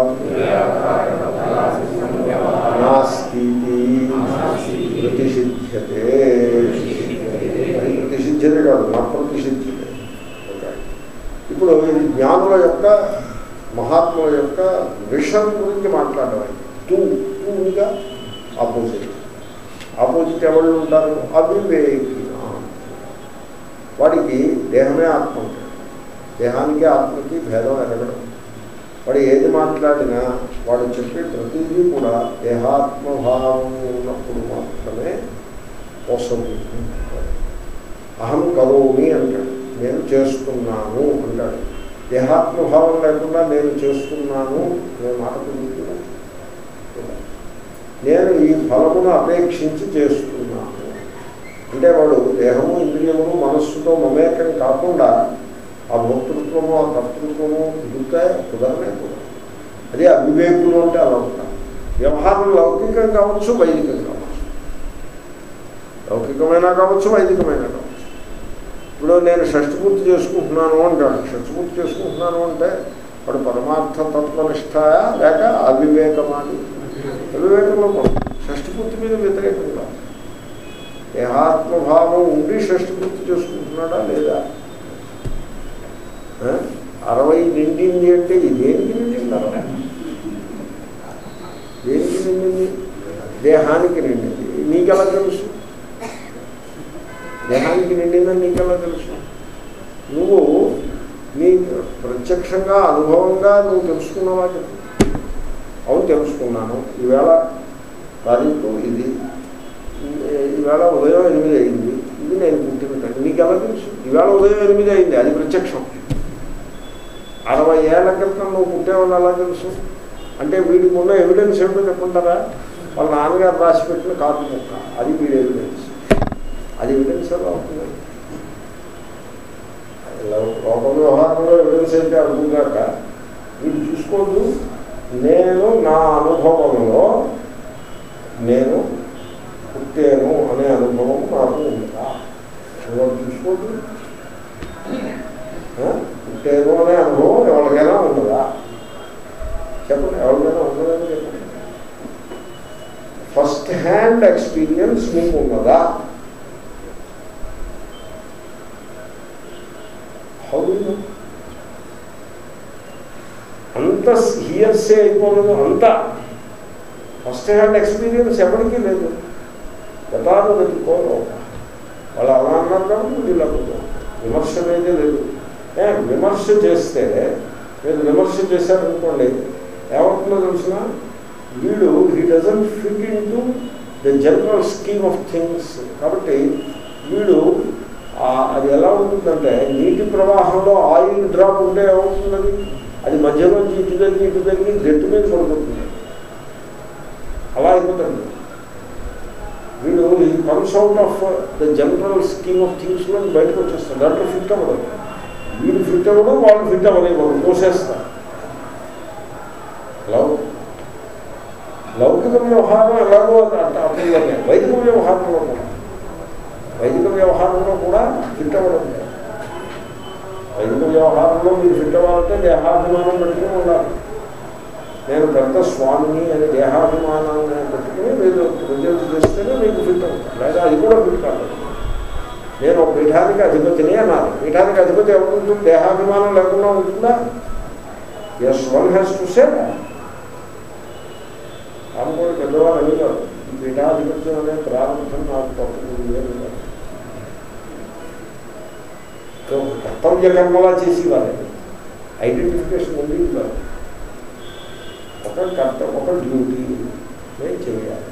నాస్తి ప్రతిషిధ్యతే అది ప్రతిషిధ్యతే కాదు నా ప్రతిషిధ్యతే ఓకే. ఇప్పుడు ఇది జ్ఞానుల యొక్క మహాత్ముల యొక్క విషం గురించి మాట్లాడడం టూ టూగా ఆపోజిట్ ఆపోజిట్ ఎవరు ఉంటారు అవివేకిన వాడికి దేహమే ఆత్మ ఉంటుంది దేహానికి ఆత్మకి భేదం ఎరగడం వాడు ఏది మాట్లాడినా వాడు చెప్పే ప్రతిదీ కూడా దేహాత్మభావం ఉన్నప్పుడు మాత్రమే వస్తుంది అహం కరోమి అంటాడు నేను చేస్తున్నాను అంటాడు దేహాత్మభావం లేకుండా నేను చేస్తున్నాను అనే మాట తెలుగుతుందా నేను ఈ ఫలమును అపేక్షించి చేస్తున్నాను అంటే వాడు దేహము ఇంద్రియమును మనస్సుతో మమేకం కాకుండా ఆ భోక్తృత్వము ఆ కర్తృత్వము కుదురుతాయి కుదరనే కుదరదు అదే అవివేకులు అంటే అలా ఉంటారు వ్యవహారం లౌకికం కావచ్చు వైదికం కావచ్చు లౌకికమైనా కావచ్చు వైదికమైనా కావచ్చు ఇప్పుడు నేను షష్టి పూర్తి చేసుకుంటున్నాను అంటాడు షష్టి పూర్తి చేసుకుంటున్నాను అంటే వాడు పరమార్థ తత్వనిష్ట లేక అవివేకమాది అవివేకంలో పడు షష్టి పూర్తి మీద వ్యతిరేకం కాదు దేహాత్మభావం ఉండి షష్టి పూర్తి చేసుకుంటున్నాడా లేదా ఆ? అరవై నిండింది అంటే ఇది దేనికి నిండింది అరవై దేనికి నిండింది దేహానికి నిండింది నీకెలా తెలుసు దేహానికి నిండిందని నీకెలా తెలుసు నువ్వు నీ ప్రత్యక్షంగా అనుభవంగా నువ్వు తెలుసుకున్నావా చెప్పు అవును తెలుసుకున్నాను ఈవేళ తారీఖు ఇది ఈవేళ ఉదయం ఎనిమిది అయింది ఇది నేను పుట్టిన టైం నీకు ఎలా తెలుసు ఈవేళ ఉదయం ఎనిమిది అయింది అది ప్రత్యక్షం అరవై ఏళ్ల క్రితం నువ్వు పుట్టేవాళ్ళు ఎలా తెలుసు అంటే వీడికి ఉన్న ఎవిడెన్స్ ఏమిటో చెప్పుకుంటారా వాళ్ళ నాన్నగారు రాసి పెట్టిన కాపీ ముక్క అది వీడి ఎవిడెన్స్ అది ఎవిడెన్స్ ఎలా అవుతుంది లో- లోకం వ్యవహారంలో ఎవిడెన్స్ అయితే అనుకున్నాక వీడు చూసుకోవద్దు నేను నా అనుభవంలో నేను పుట్టాను అనే అనుభవం నాకు ఉందా ఎవరు చూసుకోవద్దు ఆ? పుట్టాను అనే అనుభవం ఎవరికైనా ఉండదా చెప్పండి ఎవరికైనా ఉండదని చెప్పండి ఫస్ట్ హ్యాండ్ ఎక్స్పీరియన్స్ మీకు ఉన్నదా హౌ యూ అంత హియర్సే అయిపోలేదు అంత ఫస్ట్ హ్యాండ్ ఎక్స్పీరియన్స్ ఎవరికీ లేదు గతాలు వెతుక్కోవాలి వాళ్ళు అలా అన్నారు కాబట్టి వీళ్ళు అనుకుంటారు విమర్శ అనేది లేదు ఏ, విమర్శ చేస్తే మీరు విమర్శ చేశారనుకోండి ఏమవుతుందో తెలిసిన వీడు he doesn't fit into the general scheme of things కాబట్టి వీడు ఆ- అది ఎలా ఉంటుందంటే నీటి ప్రవాహంలో ఆయిల్ డ్రాప్ ఉంటే ఏమవుతుంది అది అది మధ్యలోంచి ఇటు తగ్గి ఇటు తగ్గి గట్టు మీద పడిపోతుంది అలా అయిపోతుంది వీడు he comes out of the general scheme of థింగ్స్లో బయటకు వచ్చేస్తాడు దాంట్లో ఫిట్ అవ్వదు వీడు ఫిట్ అవ్వడం వాళ్ళు ఫిట్ అవ్వలేరు పోసేస్తారు లవ్ లౌకిక వ్యవహారం ఎలాగో అర్థంలోనే వైదిక వ్యవహారంలో కూడా వైదిక వ్యవహారంలో కూడా ఫిట్ అవ్వడం లేదు. వైదిక వ్యవహారంలో మీరు ఫిట్ అవ్వాలంటే దేహాభిమానం పెట్టుకుని ఉండాలి నేను పెద్ద స్వామిని అనే దేహాభిమానాన్ని పెట్టుకుని మీరు రిజల్ట్ చేస్తేనే మీకు ఫిట్ అవుతారు లేదా అది కూడా ఫిట్ కాదు నేను ఒక పీఠానికి అధిపతిని అన్నారు పీఠానికి అధిపతి ఎవరు ఉంటుంది దేహాభిమానం లేకుండా ఉంటుందా yes one has to say అనుకోని పెద్దవాళ్ళు అడిగారు ఈ పీఠాధిపత్యం అనే ప్రారంభం నాకు తప్పదు లేదు కర్తవ్య కర్మలా చేసేవారు ఐడెంటిఫికేషన్ ఉంది కాదు ఒక కర్త ఒక డ్యూటీ నేను చేయాలి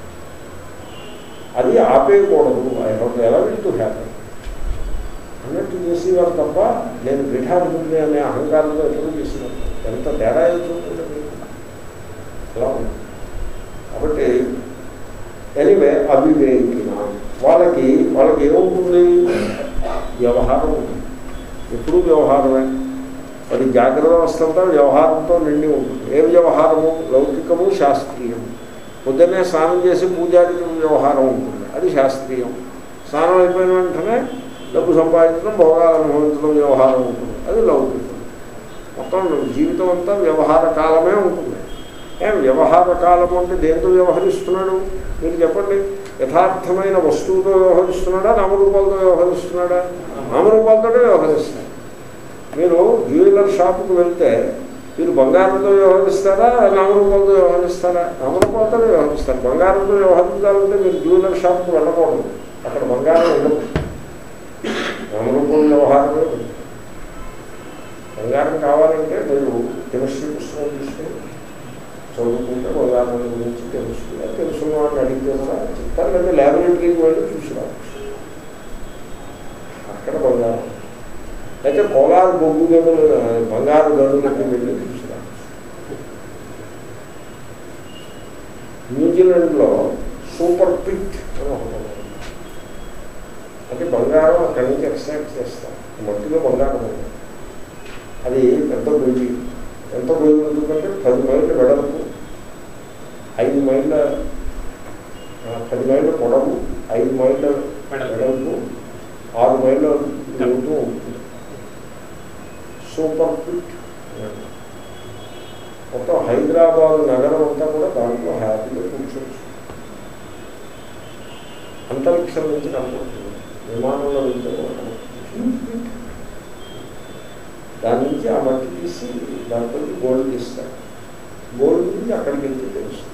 అది ఆపేయకూడదు ఐ హోప్ ఎలా టు హ్యాపీ అన్నట్టు చేసేవారు తప్ప నేను పీఠాధిపతి అనే అహంకారంలో ఎప్పుడు చేసినాను ఎంత తేడా అవుతుంది అలా ఉంది కాబట్టి ఎనివే అవివేకిన వాళ్ళకి వాళ్ళకి ఏముంటుంది వ్యవహారం ఉంటుంది ఎప్పుడు వ్యవహారమే అది జాగ్రత్త అవస్థ అంతా వ్యవహారంతో నిండి ఉంటుంది ఏ వ్యవహారము లౌకికము శాస్త్రీయము పొద్దున్నే స్నానం చేసి పూజాది వ్యవహారం ఉంటుంది అది శాస్త్రీయం స్నానం అయిపోయిన వెంటనే డబ్బు సంపాదించడం భోగాలు అనుభవించడం వ్యవహారం ఉంటుంది అది లౌకికం మొత్తం జీవితం అంతా వ్యవహార కాలమే ఉంటుంది ఏం వ్యవహార కాలం అంటే దేంతో వ్యవహరిస్తున్నాడు మీరు చెప్పండి యథార్థమైన వస్తువుతో వ్యవహరిస్తున్నాడా నామరూపాలతో వ్యవహరిస్తున్నాడా నామరూపాలతోనే వ్యవహరిస్తాడు మీరు జ్యువెలర్ షాపుకి వెళ్తే మీరు బంగారంతో వ్యవహరిస్తారా నామరూపాలతో వ్యవహరిస్తారా నామరూపాలతో వ్యవహరిస్తారు బంగారంతో వ్యవహరించాలంటే మీరు జ్యువెలర్ షాప్కి వెళ్ళకూడదు అక్కడ బంగారం ఉండదు నామరూపం వ్యవహారమే ఉంది బంగారం కావాలంటే మీరు కెమిస్ట్రీ పుస్తకం తీసుకుని చదువుకుంటే బంగారం గురించి తెలుస్తుంది అది తెలుసున్న వాడిని అడిగితే కూడా చెప్తారు లేదా ల్యాబొరేటరీకి వెళ్ళి చూసి రావచ్చు అక్కడ బంగారం అయితే కోలార్ బొగ్గు గదులు బంగారు గదులకి వెళ్ళి చూసి రావచ్చు న్యూజిలాండ్లో సూపర్ పిట్ అని ఒకటి ఉంది. అంటే బంగారం అక్కడి నుంచి ఎక్స్ట్రాక్ట్ చేస్తారు మట్టిలో బంగారం ఉంది అది పెద్ద గొయ్యి ఎంత గొయ్యి ఎందుకంటే పది మైళ్ళ వెడల్పు ఐదు మైళ్ళ ఆ, పది మైళ్ళ పొడవు ఐదు మైళ్ళ వెడల్పు ఆరు మైళ్ళ లోతు ఉంటుంది సూపర్ పిట్ మొత్తం హైదరాబాద్ నగరం అంతా కూడా దాంట్లో హ్యాపీగా కూర్చోవచ్చు అంతరిక్షం నుంచి కనపడుతుంది విమానంలో వెళ్తే కూడా కనపడుతుంది. దాని నుంచి ఆ మట్టి తీసి దాంట్లో గోల్డ్ తీస్తారు గోల్డ్ నుంచి అక్కడికి వెళ్తే తెలుస్తుంది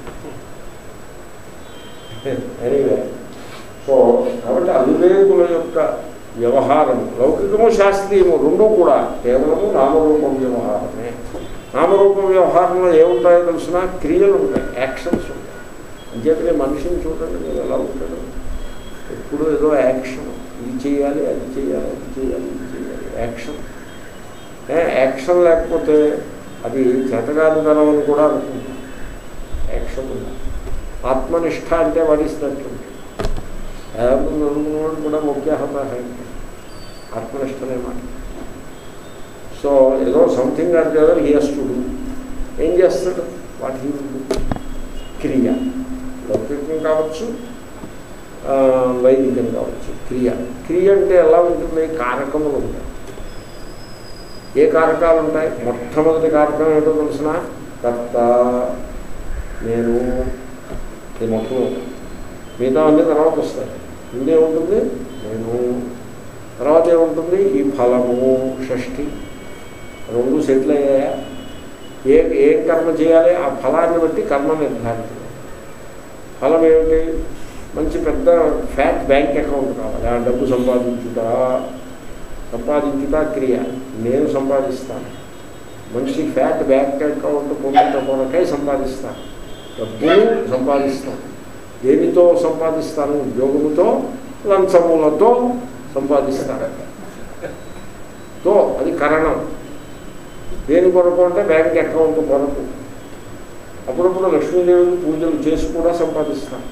ఎనీవే సో కాబట్టి అవివేకుల యొక్క వ్యవహారం లౌకికము శాస్త్రీయము రెండూ కూడా కేవలము నామరూపం వ్యవహారమే నామరూప వ్యవహారంలో ఏముంటాయో తెలిసిన క్రియలు ఉంటాయి యాక్షన్స్ ఉంటాయి అంచేతనే మనిషిని చూడండి మీరు ఎలా ఉంటాడు ఎప్పుడు ఏదో యాక్షన్ ఇది చేయాలి అది చేయాలి అది చేయాలి ఇది చేయాలి యాక్షన్ ఏ, యాక్షన్ లేకపోతే అది చేతగానిదనం అని కూడా అనుకుంటాం యాక్షన్ ఉంది ఆత్మనిష్ట అంటే వడిస్తున్నట్టుంది అనుకున్నవాడు కూడా ముఖ్యహత ఆత్మనిష్టనే మాట సో ఏదో something or other he has to do ఏం చేస్తాడు వాట్ హీ క్రియ లౌకికం కావచ్చు ఆ, వైదికం కావచ్చు క్రియ క్రియ అంటే ఎలా ఉంటుంది కారకములు ఉంటాయి ఏ కారకాలు ఉంటాయి మొట్టమొదటి కారకం ఏంటో తెలిసిన కర్త నేను ఇది మొట్టమొదటి మిగతా అన్ని తర్వాత వస్తాయి ముందే ఉంటుంది నేను తర్వాత ఏముంటుంది ఈ ఫలము షష్ఠి రెండు సెటిల్ అయ్యాయా ఏ ఏ కర్మ చేయాలి ఆ ఫలాన్ని బట్టి కర్మ నిర్ధారించాలి ఫలం ఏమిటి మంచి పెద్ద ఫ్యాట్ బ్యాంక్ అకౌంట్ కావాలి ఆ డబ్బు సంపాదించుట సంపాదించుట క్రియ నేను సంపాదిస్తాను మనిషి ఫ్యాట్ బ్యాంక్ అకౌంట్ పొందుట కొరకై సంపాదిస్తాను డబ్బులు సంపాదిస్తాను దేనితో సంపాదిస్తాను ఉద్యోగముతో లంచములతో సంపాదిస్తాను తో అది కరణం దేని కొరకు అంటే బ్యాంక్ అకౌంట్ కొరకు అప్పుడప్పుడు లక్ష్మీదేవికి పూజలు చేసి కూడా సంపాదిస్తాను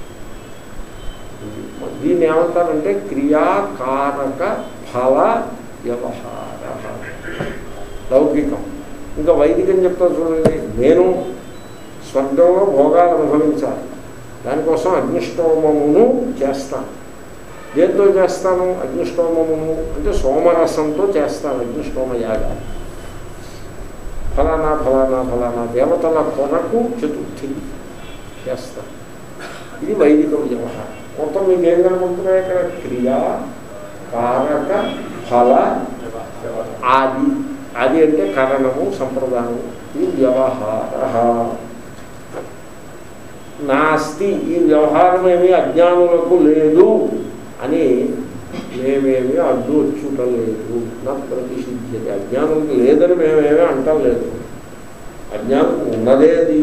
దీన్ని ఏమంటారంటే క్రియాకారక ఫల వ్యవహార లౌకికం ఇంకా వైదికం చెప్తా చూడండి నేను స్వర్గంలో భోగాలు అనుభవించాలి దానికోసం అగ్నిష్టోమమును చేస్తాను దేంతో చేస్తాను అగ్నిష్టోమమును అంటే సోమరసంతో చేస్తాను అగ్నిష్టోమ యాగాలు ఫలానా ఫలానా ఫలానా దేవతల కొరకు చతుర్థి చేస్తాను ఇది వైదిక వ్యవహారం మొత్తం మీకు ఏం కనుకుంటున్నాయి ఇక్కడ క్రియ కారక ఫల ఆది ఆది అంటే కారణము సంప్రదాయము ఇది వ్యవహార నాస్తి ఈ వ్యవహారం ఏమీ అజ్ఞానులకు లేదు అని మేమేమీ అడ్డు వచ్చుట లేదు నా ప్రతిషిధ్యత అజ్ఞానులకు లేదని మేమేమీ అంటం లేదు అజ్ఞానం ఉన్నదే అది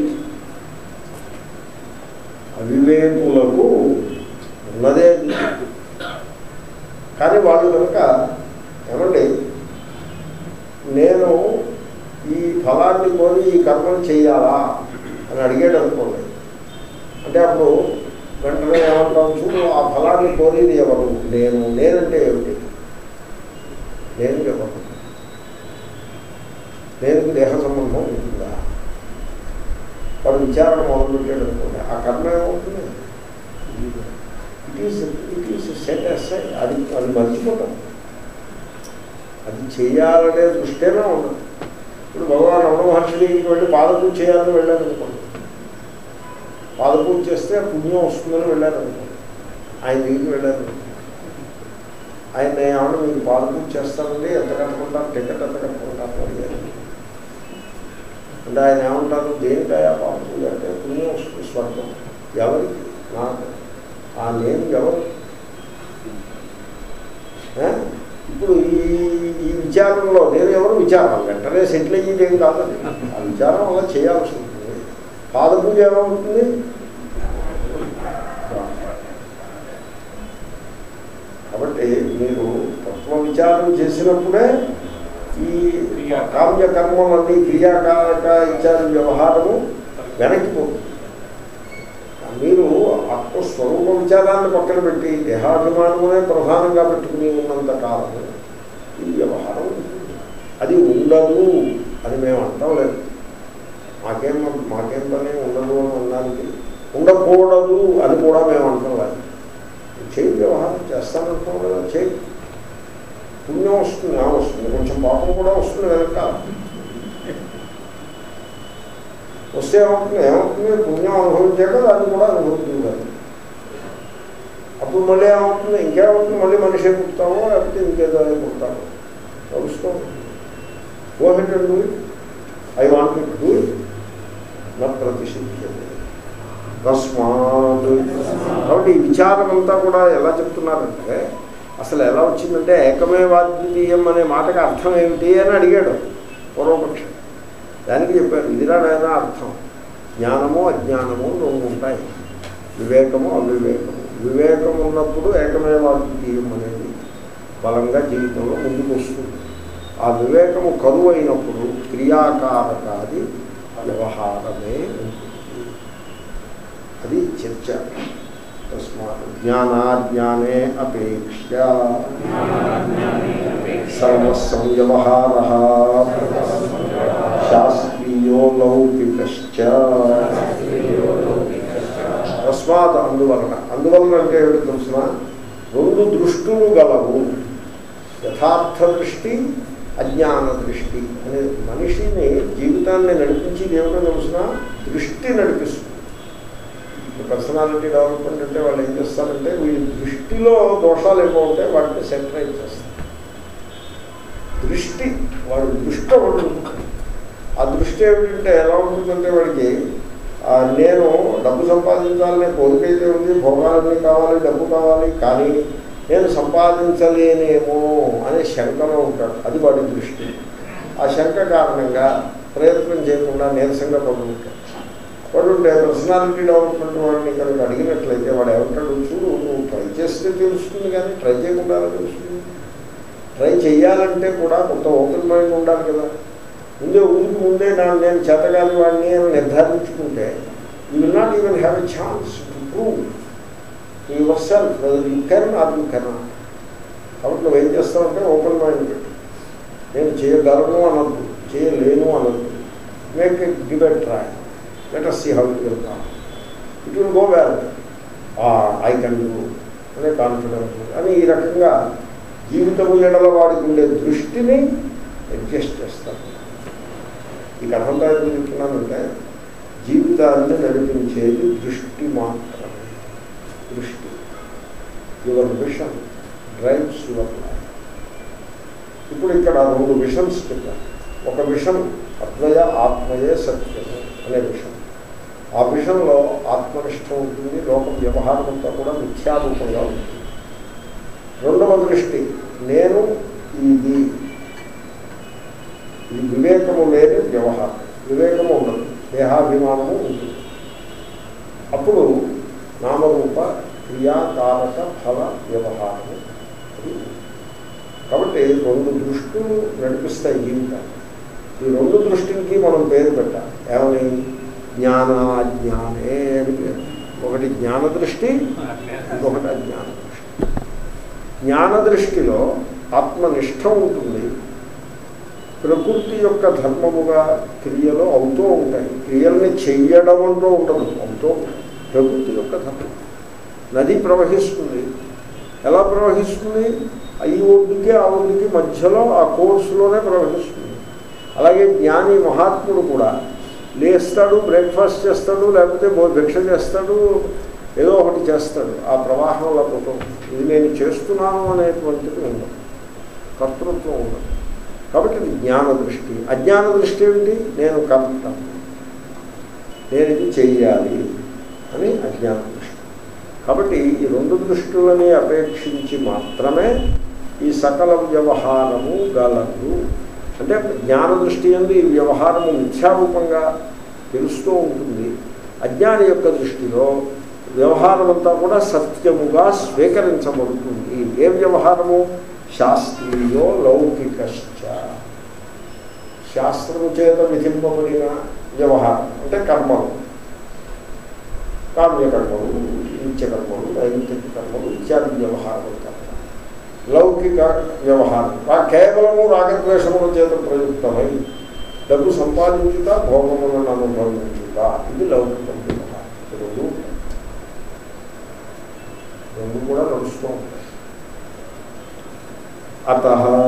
అవివేకులకు ఉన్నదే అది కానీ వాళ్ళు కనుక ఏమండి నేను ఈ ఫలాన్ని కోరి ఈ కర్మను చేయాలా అని అడిగాడు అనుకోండి అంటే అప్పుడు వెంటనే ఏమంటాం చూడు ఆ ఫలాన్ని కోరేది ఎవరు నేను నేనంటే ఏమిటి నేను ఎవరు నేను దేహ సంబంధం ఉంటుందా వాడు విచారణ మొదలుపెట్టాడు అనుకోండి ఆ కర్మ ఏమవుతుంది it is it is set aside అది అది మర్చిపోతాం అది చేయాలనే దృష్టేనే ఉండదు ఇప్పుడు భగవాన్ రమణ మహర్షి దగ్గరికి వెళ్ళి పాదపూజ చేయాలని వెళ్ళాను అనుకోండి పాదపూజ చేస్తే పుణ్యం వస్తుందని వెళ్ళాను అనుకోండి ఆయన దగ్గరికి వెళ్ళాను అనుకోండి. ఆయన ఏమన్నా మీరు పాదపూజ చేస్తానండి ఎంత కట్టుకుంటారు టికెట్ ఎంత కట్టుకుంటారు అని అడిగారు అంటే ఆయన ఏమంటారు దేనికయా పాదపూజ అంటే పుణ్యం వస్తుంది స్వర్గం ఎవరికి నాకు ఆ నేను ఎవరు ఏ? ఇప్పుడు ఈ ఈ విచారంలో నేను ఎవరు విచారం వెంటనే సెటిల్ అయ్యేది ఏం కాదండి ఆ విచారం అలా చేయాల్సి ఉంటుంది పాదపూజ ఏమవుతుంది కాబట్టి మీరు తత్వ విచారం చేసినప్పుడే ఈ కామ్య కర్మలన్నీ క్రియాకారక ఇత్యాది వ్యవహారము వెనక్కిపోతుంది మీరు ఆత్మస్వరూప విచారాన్ని పక్కన పెట్టి దేహాభిమానమునే ప్రధానంగా పెట్టుకుని ఉన్నంత కాలం ఈ వ్యవహారం ఉంటుంది. అది ఉండదు అని మేము అంటాం లేదు మాకేం మాకేం పని ఉండదు అని అనడానికి ఉండకూడదు అని కూడా మేము అంటాం లేదు చేయి వ్యవహారం చేస్తానంటాం లేదా చేయి పుణ్యం వస్తుంది ఆ వస్తుంది కొంచెం పాపం కూడా వస్తుంది వెనకాల వస్తే ఏమవుతుంది ఏమవుతుంది పుణ్యం అనుభవించాక దాన్ని కూడా అనుభవిస్తుంది కాదు అప్పుడు మళ్ళీ ఏమవుతుంది ఇంకేమవుతుంది మళ్ళీ మనిషి పుట్టామో లేకపోతే ఇంకేదో పుట్టామో తెలుసుకో go ahead and do it I want it do it నా ప్రతిషిధ్యతే తస్మాత్ కాబట్టి ఈ విచారం అంతా కూడా ఎలా చెప్తున్నారంటే అసలు ఎలా వచ్చిందంటే ఏకమేవాద్వితీయం అనే మాటకి అర్థం ఏమిటి అని అడిగాడు పూర్వపక్షం దానికి చెప్పారు ఇదిరా నాయన అర్థం జ్ఞానము అజ్ఞానము రెండు ఉంటాయి వివేకము అవివేకము వివేకం ఉన్నప్పుడు ఏకమేవాద్వితీయం అనేది బలంగా జీవితంలో ముందుకు వస్తుంది ఆ వివేకము కరువు అయినప్పుడు క్రియాకారకాది వ్యవహారమే ఉంటుంది అది చర్చ తస్మాత్ జ్ఞానాజ్ఞానే అపేక్ష సర్వసంవ్యవహార శాస్త్రీయో లౌకికశ్చ తస్మాత్ అందువలన అందువలన అంటే ఏమిటి తెలుసిన రెండు దృష్టులు గలవు యథార్థ దృష్టి అజ్ఞాన దృష్టి అనే మనిషిని జీవితాన్ని నడిపించేది ఏమిటో తెలిసిన దృష్టి నడిపిస్తుంది పర్సనాలిటీ డెవలప్మెంట్ అంటే వాళ్ళు ఏం చేస్తారంటే వీళ్ళ దృష్టిలో దోషాలు ఎక్కువ ఉంటాయి వాటిని సెంట్రైజ్ చేస్తారు దృష్టి వాడు దృష్టి ఒకటి ఉంటుంది ఆ దృష్టి ఏమిటంటే ఎలా ఉంటుందంటే వాడికి ఆ, నేను డబ్బు సంపాదించాలనే కోరికైతే ఉంది భోగాలన్నీ కావాలి డబ్బు కావాలి కానీ నేను సంపాదించలేనేమో అనే శంకలో ఉంటాడు అది వాడి దృష్టి ఆ శంక కారణంగా ప్రయత్నం చేయకుండా నీరసంగా పడుకుంటాడు పడుంటే పర్సనాలిటీ డెవలప్మెంట్ వాడిని కనుక అడిగినట్లయితే వాడు ఏమంటాడు చూడు నువ్వు ట్రై చేస్తే తెలుస్తుంది కానీ ట్రై చేయకుండా ఎలా తెలుస్తుంది ట్రై చేయాలంటే కూడా కొంత ఓపెన్ మైండ్ ఉండాలి కదా ముందే ఊరికి ముందే నా నేను చేతగాని వాడిని అని నిర్ధారించుకుంటే you will not even have a chance to prove to yourself you can or you cannot కాబట్టి నువ్వు ఏం చేస్తావంటే ఓపెన్ మైండ్ పెట్టు నేను చేయగలను అనద్దు చేయలేను అనద్దు make give a try let us see how it will come it will go well I can do అనే కాన్ఫిడెన్స్ అని ఈ రకంగా జీవితము ఎడల వాడికి ఉండే దృష్టిని అడ్జస్ట్ చేస్తారు ఈ కథంలో ఎందుకు చెప్తున్నానంటే జీవితాన్ని నడిపించేది దృష్టి మాత్రమే దృష్టి your vision drives your life ఇప్పుడు ఇక్కడ రెండు విషన్స్ చెప్పారు ఒక విషన్ అద్వయ ఆత్మయే సత్యము అనే విషయం ఆ విషయంలో ఆత్మనిష్ట ఉంటుంది లోక వ్యవహారం అంతా కూడా మిథ్యారూపంగా ఉంటుంది రెండవ దృష్టి నేను ఇది ఇది వివేకము లేని వ్యవహారం వివేకము ఉండదు దేహాభిమానము ఉంటుంది అప్పుడు నామరూప క్రియాకారక ఫల వ్యవహారము అది ఉంది. కాబట్టి రెండు దృష్టులు నడిపిస్తాయి జీవితాన్ని ఈ రెండు దృష్టికి మనం పేరు పెట్టాలి ఏమని జ్ఞానాజ్ఞానే అని పేరు ఒకటి జ్ఞాన దృష్టి ఇంకొకటి అజ్ఞాన దృష్టి జ్ఞాన దృష్టిలో ఆత్మనిష్ట ఉంటుంది ప్రకృతి యొక్క ధర్మముగా క్రియలు అవుతూ ఉంటాయి క్రియల్ని చెయ్యడం అంటూ ఉండదు అవుతూ ఉంటాయి. ప్రకృతి యొక్క ధర్మం నది ప్రవహిస్తుంది ఎలా ప్రవహిస్తుంది ఈ ఒడ్డుకి ఆ ఒడ్డుకి మధ్యలో ఆ కోర్సులోనే ప్రవహిస్తుంది అలాగే జ్ఞాని మహాత్ముడు కూడా లేస్తాడు బ్రేక్ఫాస్ట్ చేస్తాడు లేకపోతే భో- భిక్ష చేస్తాడు ఏదో ఒకటి చేస్తాడు ఆ ప్రవాహంలో పోతూ ఇది నేను చేస్తున్నాను అనేటువంటిది ఉండదు కర్తృత్వం ఉండదు కాబట్టి ఇది జ్ఞాన దృష్టి అజ్ఞాన దృష్టి ఏమిటి నేను కర్త నేను ఇది చెయ్యాలి అని అజ్ఞాన దృష్టి కాబట్టి ఈ రెండు దృష్టులని అపేక్షించి మాత్రమే ఈ సకల వ్యవహారము గలదు అంటే జ్ఞాన దృష్టి ఎందు ఈ వ్యవహారము మిథ్యారూపంగా తెలుస్తూ ఉంటుంది అజ్ఞాని యొక్క దృష్టిలో వ్యవహారం అంతా కూడా సత్యముగా స్వీకరించబడుతుంది ఏ వ్యవహారము శాస్త్రీయో లౌకికశ్చ శాస్త్రము చేత విధింపబడిన వ్యవహారం అంటే కర్మలు కామ్యకర్మలు నిత్యకర్మలు నైమిత్తిక కర్మలు ఇత్యాది వ్యవహారం కర్మ లౌకిక వ్యవహారం ఆ కేవలము రాగద్వేషముల చేత ప్రయుక్తమై డబ్బు సంపాదించుట భోగములను అనుభవించుట ఇది లౌకిక వ్యవహారం ఈ రెండు రెండు కూడా నడుస్తూ ఉంటాయి అత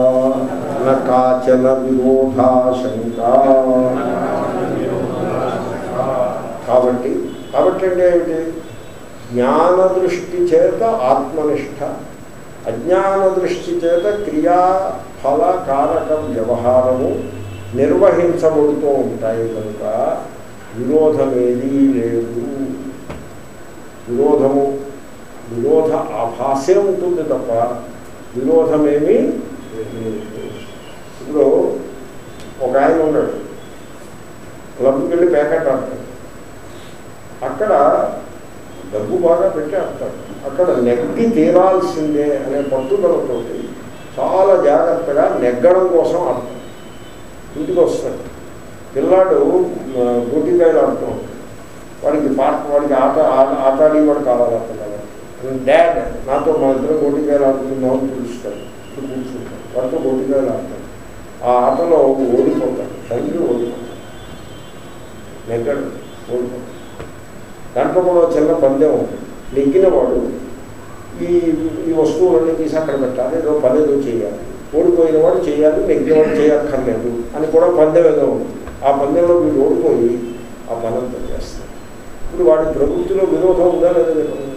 కాచన విరోధాశంక కాబట్టి కాబట్టి అంటే ఏమిటి జ్ఞాన దృష్టి చేత ఆత్మనిష్ట అజ్ఞాన దృష్టి చేత క్రియా ఫల కారక వ్యవహారము నిర్వహించబడుతూ ఉంటాయి కనుక విరోధమేదీ లేదు విరోధము విరోధ ఆభాసే ఉంటుంది తప్ప విరోధమేమీ లేదు ఇప్పుడు ఒక ఆయన ఉన్నాడు క్లబ్కి వెళ్ళి ప్యాకెట్ ఆడతాడు అక్కడ డబ్బు బాగా పెట్టి ఆడతాడు అక్కడ నెగ్గి తీరాల్సిందే అనే పట్టుదలతో చాలా జాగ్రత్తగా నెగ్గడం కోసం ఆడతాడు ఇంటికి వస్తాడు పిల్లాడు ఆ, గోటికాయలు ఆడుతూ ఉంటాడు వాడికి పాట వాడికి ఆట ఆట ఆటాడి వాడు కావాలి ఆ పిల్లగాడు డాడ్ నాతో మా ఇద్దరు గోటికాయలు ఆడుతున్నాం అని పిలుస్తాడు ఇప్పుడు కూర్చుంటాడు వాడితో గోటికాయలు ఆడతాడు ఆ ఆటలో ఓడిపోతాడు తండ్రి ఓడిపోతాడు నెగ్గడు ఓడిపోతాడు దాంట్లో కూడా ఒక చిన్న పందెం ఉంది నెగ్గిన వాడు ఈ ఈ వస్తువులన్నీ తీసి అక్కడ పెట్టాలి ఏదో పని ఏదో చేయాలి ఓడిపోయిన వాడు చేయాలి నెగ్గినవాడు చేయక్కర్లేదు అని కూడా పందెం ఏదో ఉంది ఆ పందెంలో వీడు ఓడిపోయి ఆ పనంతా చేస్తాడు ఇప్పుడు వాడి ప్రవృత్తిలో విరోధం ఉందా లేదా చెప్పండి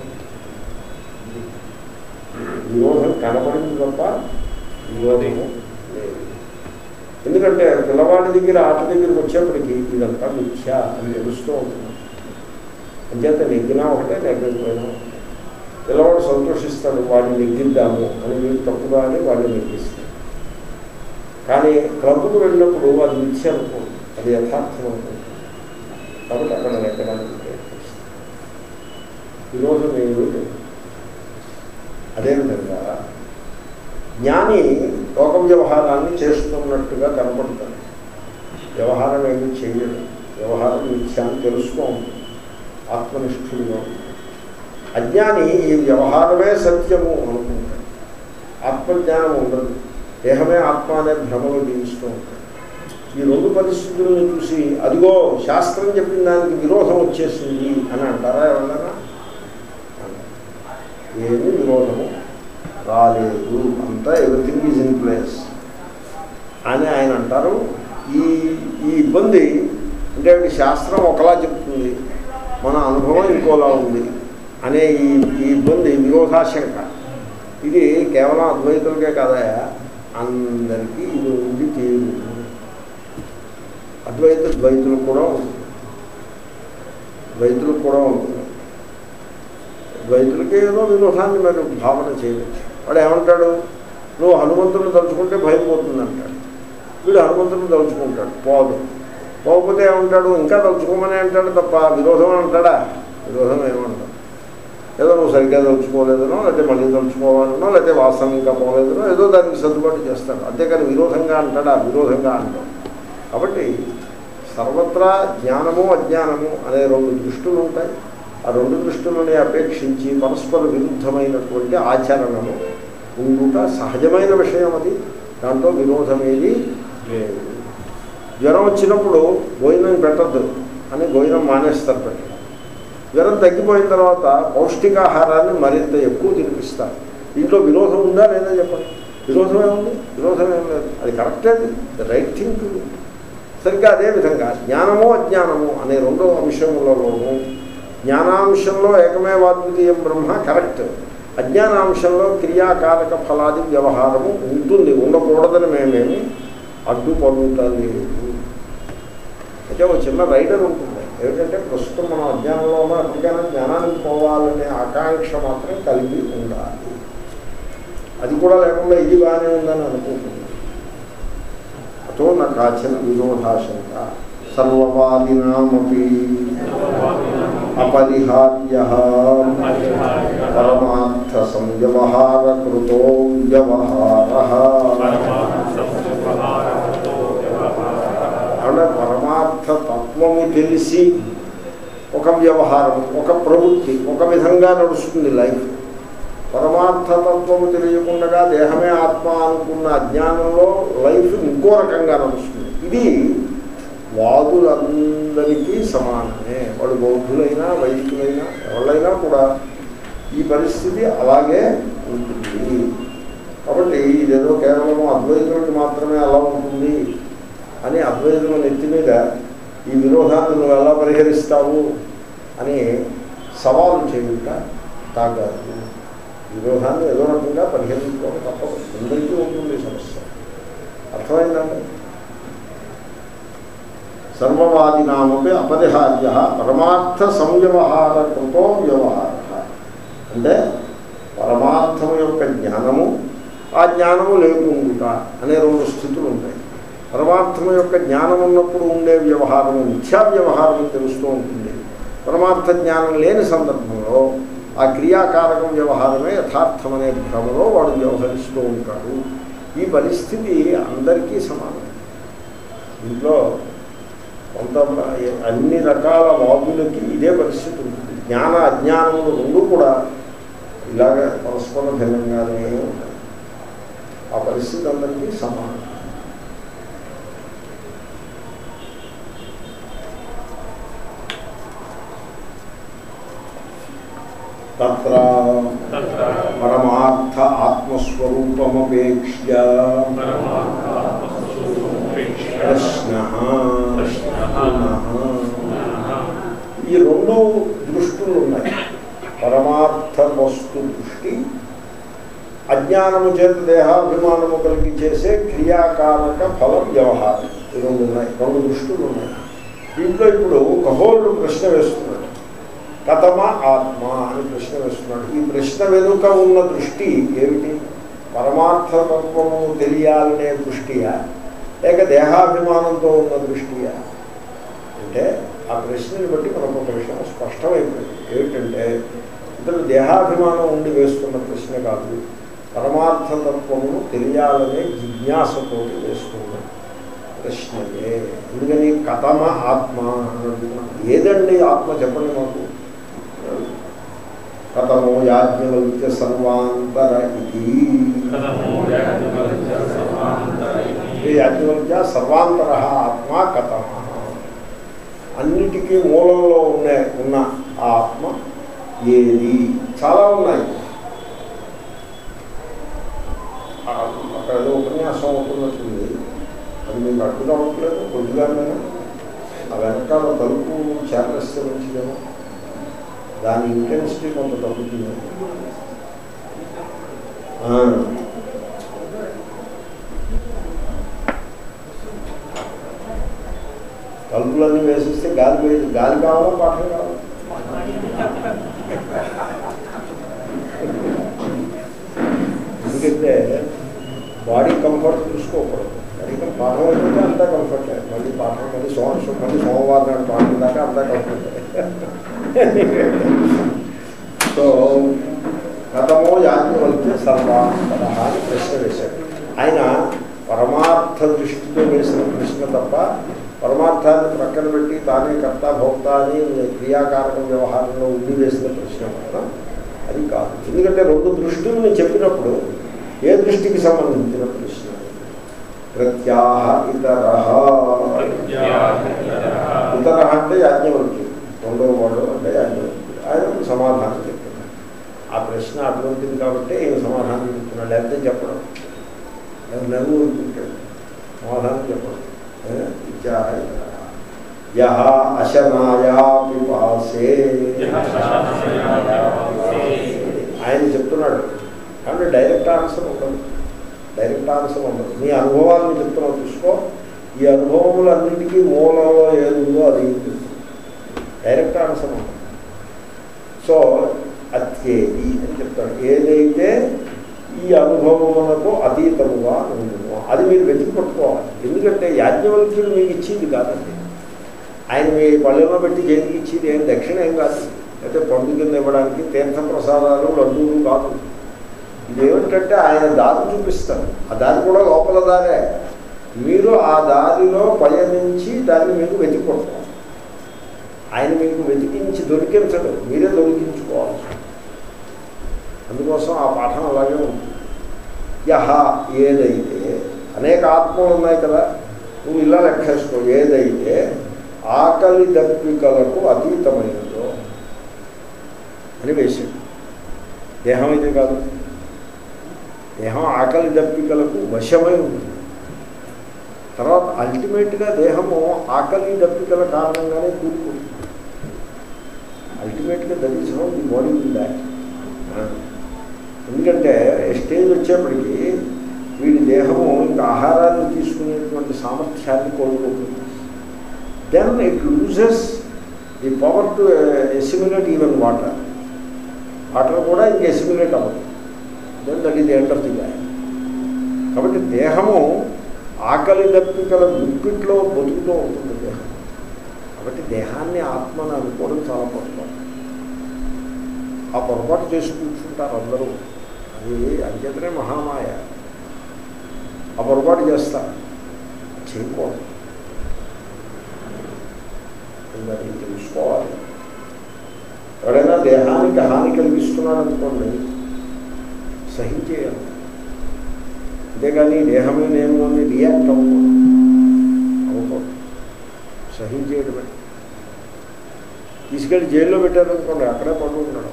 విరోధం కనబడింది తప్ప విరోధము లేదు ఎందుకంటే పిల్లవాడి దగ్గర ఆట దగ్గరికి వచ్చేప్పటికి ఇదంతా మిథ్య అని తెలుస్తూ ఉంటుంది అంచేత నెగ్గినా ఒకటే నెగ్గకపోయినా ఒకటే. పిల్లవాడు సంతోషిస్తాడు వాడిని నెగ్గిద్దాము అని మీరు తప్పుగా అని వాడిని నెగ్గిస్తాడు కానీ క్లబ్కు వెళ్ళినప్పుడు అది మిథ్య అనుకోండి అది యథార్థం అనుకోండి కాబట్టి అక్కడ నెక్కడానికి ప్రయత్నిస్తాం విరోధం ఏమీ లేదు అదేవిధంగా జ్ఞాని లోక వ్యవహారాన్ని చేస్తున్నట్టుగా కనపడతాడు వ్యవహారం ఏమీ చేయడు వ్యవహారం మిథ్యాన్ని తెలుస్తూ ఉంటుంది ఆత్మనిష్ఠుడిగా ఉంటుంది అజ్ఞాని ఈ వ్యవహారమే సత్యము అనుకుంటాడు ఆత్మజ్ఞానం ఉండదు దేహమే ఆత్మ అనే భ్రమలో జీవిస్తూ ఉంటాడు ఈ రెండు పరిస్థితులను చూసి అదిగో శాస్త్రం చెప్పిన దానికి విరోధం వచ్చేసింది అని అంటారా ఎవరన్నా ఏమీ విరోధము రాలేదు అంతా ఎవ్రీథింగ్ ఈజ్ ఇన్ ప్లేస్ అని ఆయన అంటారు ఈ ఈ ఇబ్బంది అంటే ఈ శాస్త్రం ఒకలా చెప్తుంది మన అనుభవం ఇంకోలా ఉంది అనే ఈ ఈ ఇబ్బంది విరోధాశంక ఇది కేవలం అద్వైతులకే కాదయా అందరికీ ఇది ఉంది తీరు అద్వైత ద్వైతులకు కూడా ఉంటుంది ద్వైతులకు కూడా ఉంటుంది ద్వైతులకి ఏదో విరోధాన్ని మరి భావన చేయవచ్చు వాడు ఏమంటాడు నువ్వు హనుమంతుని తలుచుకుంటే భయం పోతుంది అంటాడు వీడు హనుమంతుని తలుచుకుంటాడు పోదు పోకపోతే ఏమంటాడు ఇంకా తలుచుకోమని అంటాడు తప్ప విరోధం అని అంటాడా విరోధం ఏమంటాడు ఏదో నువ్వు సరిగ్గా తలుచుకోలేదనో లేకపోతే మళ్ళీ తలుచుకోవాలనో లేకపోతే వాసన ఇంకా పోలేదనో ఏదో దానికి సర్దుబాటు చేస్తాడు అంతేకాని విరోధంగా అంటాడా విరోధంగా అంటాడు కాబట్టి సర్వత్రా జ్ఞానము అజ్ఞానము అనే రెండు దృష్టులు ఉంటాయి ఆ రెండు దృష్టులని అపేక్షించి పరస్పర విరుద్ధమైనటువంటి ఆచరణము ఉండుట సహజమైన విషయం అది దాంట్లో విరోధమేది లేదు జ్వరం వచ్చినప్పుడు భోజనం పెట్టద్దు అని భోజనం మానేస్తారు పెట్టడం జ్వరం తగ్గిపోయిన తర్వాత పౌష్టికాహారాన్ని మరింత ఎక్కువ తినిపిస్తారు దీంట్లో విరోధం ఉందా లేదా చెప్పండి విరోధం ఏముంది విరోధం ఏం లేదు అది కరెక్టే ది రైట్ థింగ్ టు సరిగ్గా అదేవిధంగా జ్ఞానము అజ్ఞానము అనే రెండో అంశములలోనూ జ్ఞానాంశంలో ఏకమేవాద్వితీయం బ్రహ్మ కరెక్ట్ అజ్ఞానాంశంలో క్రియాకారక ఫలాది వ్యవహారము ఉంటుంది ఉండకూడదని మేమేమి అడ్డుపడుతలేదు అయితే ఒక చిన్న రైడర్ ఉంటుంది ఏమిటంటే ప్రస్తుతం మనం అజ్ఞానంలో ఉన్న అప్పటికైనా జ్ఞానానికి పోవాలనే ఆకాంక్ష మాత్రం కలిగి ఉండాలి అది కూడా లేకుండా ఇది బాగానే ఉందని అనుకుంటుంది అతో నా కాచిన విరోధాశంక సర్వవాదినామపి అపరిహార్య పరమార్థ సంవ్యవహార కృతో వ్యవహార అంటే పరమార్థ తత్వము తెలిసి ఒక వ్యవహారం ఒక ప్రవృత్తి ఒక విధంగా నడుస్తుంది లైఫ్ పరమార్థతత్వము తెలియకుండా దేహమే ఆత్మ అనుకున్న అజ్ఞానంలో లైఫ్ ఇంకో రకంగా నడుస్తుంది ఇది వాదులందరికీ సమానమే వాడు బౌద్ధులైనా వైదికులైనా ఎవరైనా కూడా ఈ పరిస్థితి అలాగే ఉంటుంది కాబట్టి ఇదేదో కేవలం అద్వైతులకి మాత్రమే అలా ఉంటుంది అని అద్వైతుల నెత్తి మీద ఈ విరోధాన్ని నువ్వు ఎలా పరిహరిస్తావు అని సవాలు చేయుట తాగాదు విరోధాన్ని ఏదో రకంగా పరిహరించుకోవడం తప్పదు అందరికీ ఉంటుంది సమస్య అర్థమైందండి సర్వవాదినామపి అపరిహార్య పరమార్థ సంవ్యవహార కృతో వ్యవహార అంటే పరమార్థం యొక్క జ్ఞానము ఆ జ్ఞానము లేకుండా అనే రెండు స్థితులు ఉంటాయి పరమార్థం యొక్క జ్ఞానం ఉన్నప్పుడు ఉండే వ్యవహారము మిథ్యా వ్యవహారం తెలుస్తూ ఉంటుంది పరమార్థ జ్ఞానం లేని సందర్భంలో ఆ క్రియాకారకం వ్యవహారమే యథార్థమనే భ్రమలో వాడు వ్యవహరిస్తూ ఉంటాడు ఈ పరిస్థితి అందరికీ సమానం ఇంట్లో కొంత అన్ని రకాల వాదులకి ఇదే పరిస్థితి ఉంటుంది జ్ఞాన అజ్ఞానములు రెండు కూడా ఇలాగ పరస్పర భిన్నంగానే ఉంటాయి ఆ పరిస్థితి అందరికీ సమానం తత్ర పరమార్థ ఆత్మస్వరూపమపేక్ష్య ప్రశ్న ఈ రెండు దృష్టులు ఉన్నాయి పరమార్థ వస్తు దృష్టి అజ్ఞానము చేత దేహాభిమానము కలిగి చేసే క్రియాకారక ఫల వ్యవహారం ఈ రెండు ఉన్నాయి రెండు దృష్టులు ఉన్నాయి దీంట్లో ఇప్పుడు కహోలుడు ప్రశ్న వేస్తున్నాడు కథమ ఆత్మ అని ప్రశ్న వేస్తున్నాడు ఈ ప్రశ్న వెనుక ఉన్న దృష్టి ఏమిటి పరమార్థతత్వము తెలియాలనే దృష్టియా లేక దేహాభిమానంతో ఉన్న దృష్టియా అంటే ఆ ప్రశ్నని బట్టి మనకు ఒక విషయం స్పష్టమైపోయింది ఏమిటంటే ఇతను దేహాభిమానం ఉండి వేస్తున్న ప్రశ్న కాదు పరమార్థతత్వమును తెలియాలనే జిజ్ఞాసతోటి వేస్తున్న ప్రశ్నయే ఎందుకని కథమ ఆత్మ అని అడుగుతున్నాం ఏదండి ఆత్మ చెప్పండి మాకు కథమో యాజ్ఞవల్క్య సర్వాంతర ఇది ఈ యాజ్ఞవల్క్య సర్వాంతర ఆత్మ కథమ అన్నిటికీ మూలంలో ఉన్న ఉన్న ఆ ఆత్మ ఏది చాలా ఉన్నాయి ఆ, అక్కడ ఏదో ఉపన్యాసం అవుతున్నట్టుంది అది మీకు అడ్డు కావట్లేదు కొద్దిగానే ఆ వెనకాల తలుపు చేరస్తే మంచిదేమో దాని ఇంటెన్సిటీ కొంత తగ్గుతుంది ఆ. తలుపులన్నీ వేసిస్తే గాలి వేయదు గాలి కావాలా పాఠం కావాలా ఎందుకంటే బాడీ కంఫర్ట్ చూసుకోకూడదు బాడీ కం- పాఠం అయిపోతే అంతా కంఫర్ట్ మళ్ళీ పాఠం మళ్ళీ సోమ మళ్ళీ సోమవారం నాడు పాఠం దాకా అంతా కంఫర్ట్ సో గతమో యాజ్ఞవల్క్య సర్వాంతర అని ప్రశ్న వేశాడు ఆయన పరమార్థ దృష్టితో వేసిన ప్రశ్న తప్ప పరమార్థాన్ని ప్రక్కన పెట్టి తానే కర్త భోక్త అని క్రియాకారక వ్యవహారంలో ఉండి వేసిన ప్రశ్న మాత్రం అది కాదు ఎందుకంటే రెండు దృష్టుల్ని చెప్పినప్పుడు ఏ దృష్టికి సంబంధించిన ప్రశ్న ప్రత్యాహ ఇతర ఇతర అంటే యాజ్ఞవల్క్యుడు రెండవ వాడు అంటే యాజ్ఞవల్క్యుడు ఆయన సమాధానం చెప్తున్నాడు ఆ ప్రశ్న అటువంటిది కాబట్టి ఈయన సమాధానం చెప్తున్నాడు లేకపోతే చెప్పడం ఆయన నవ్వు ఊరుకుంటాడు సమాధానం చెప్పడం ఏ? ఇత్యాహ ఇతరః. యః అశనాయా పిపాసే ఆయన చెప్తున్నాడు కాబట్టి డైరెక్ట్ ఆన్సర్ ఉండదు డైరెక్ట్ ఆన్సర్ ఉండదు నీ అనుభవాలను చెప్తున్నావు చూసుకో ఈ అనుభవములన్నిటికీ మూలంలో ఏది ఉందో అది డైరెక్ట్ ఆన్సర్ ఉండదు సో అత్యేది అని చెప్తాడు ఏదైతే ఈ అనుభవములకు అతీతముగా ఉంటుందో అది మీరు వెతికి పట్టుకోవాలి ఎందుకంటే యాజ్ఞవల్క్యుడు మీకు ఇచ్చింది కాదండి ఆయన మీ పళ్ళెలో పెట్టి జైలుకి ఇచ్చింది ఏం దక్షిణ ఏం కాదు అయితే పండు కింద ఇవ్వడానికి తీర్థ ప్రసాదాలు లడ్డూలు కాదు ఇదేమిటంటే ఆయన దారి చూపిస్తారు ఆ దారి కూడా లోపల దారే మీరు ఆ దారిలో పయనించి దాన్ని మీకు వెతికొడతారు ఆయన మీకు వెతికించి దొరికించడు మీరే దొరికించుకోవాలి అందుకోసం ఆ పాఠం అలాగే ఉంటుంది యహ ఏదైతే అనేక ఆత్మలు ఉన్నాయి కదా నువ్వు ఇలా లెక్కేసుకో ఏదైతే ఆకలి దప్పికలకు అతీతమైనదో అని వేసాడు దేహం అయితే కాదు దేహం ఆకలి దప్పికలకు వశమై ఉంటుంది తర్వాత అల్టిమేట్గా దేహము ఆకలి దప్పికల కారణంగానే కూడుకుంటుంది అల్టిమేట్గా that is how the body will back ఎందుకంటే స్టేజ్ వచ్చేప్పటికి వీడి దేహము ఇంకా ఆహారాన్ని తీసుకునేటువంటి సామర్థ్యాన్ని కోల్పోతుంది then it loses the power to assimilate even water water కూడా ఇంక ఎసిమిలేట్ అవ్వదు then that is the end of the life కాబట్టి దేహము ఆకలి దప్పికల గుప్పిట్లో బతుకుతూ ఉంటుంది దేహం కాబట్టి దేహాన్ని ఆత్మని అనుకోవడం చాలా పొరపాటు ఆ పొరపాటు చేసి కూర్చుంటారు అందరూ అది అంచేతనే మహామాయ ఆ పొరపాటు చేస్తారు చేయకూడదు మరి తెలుసుకోవాలి ఎవడైనా దేహానికి హాని కలిగిస్తున్నాడు అనుకోండి సహించేయాలి అంతేగాని దేహమే నేను అని రియాక్ట్ అవ్వకూడదు అవ్వకూడదు సహించేయడమే తీసుకెళ్ళి జైల్లో పెట్టారనుకోండి అక్కడే పడు ఉన్నాడు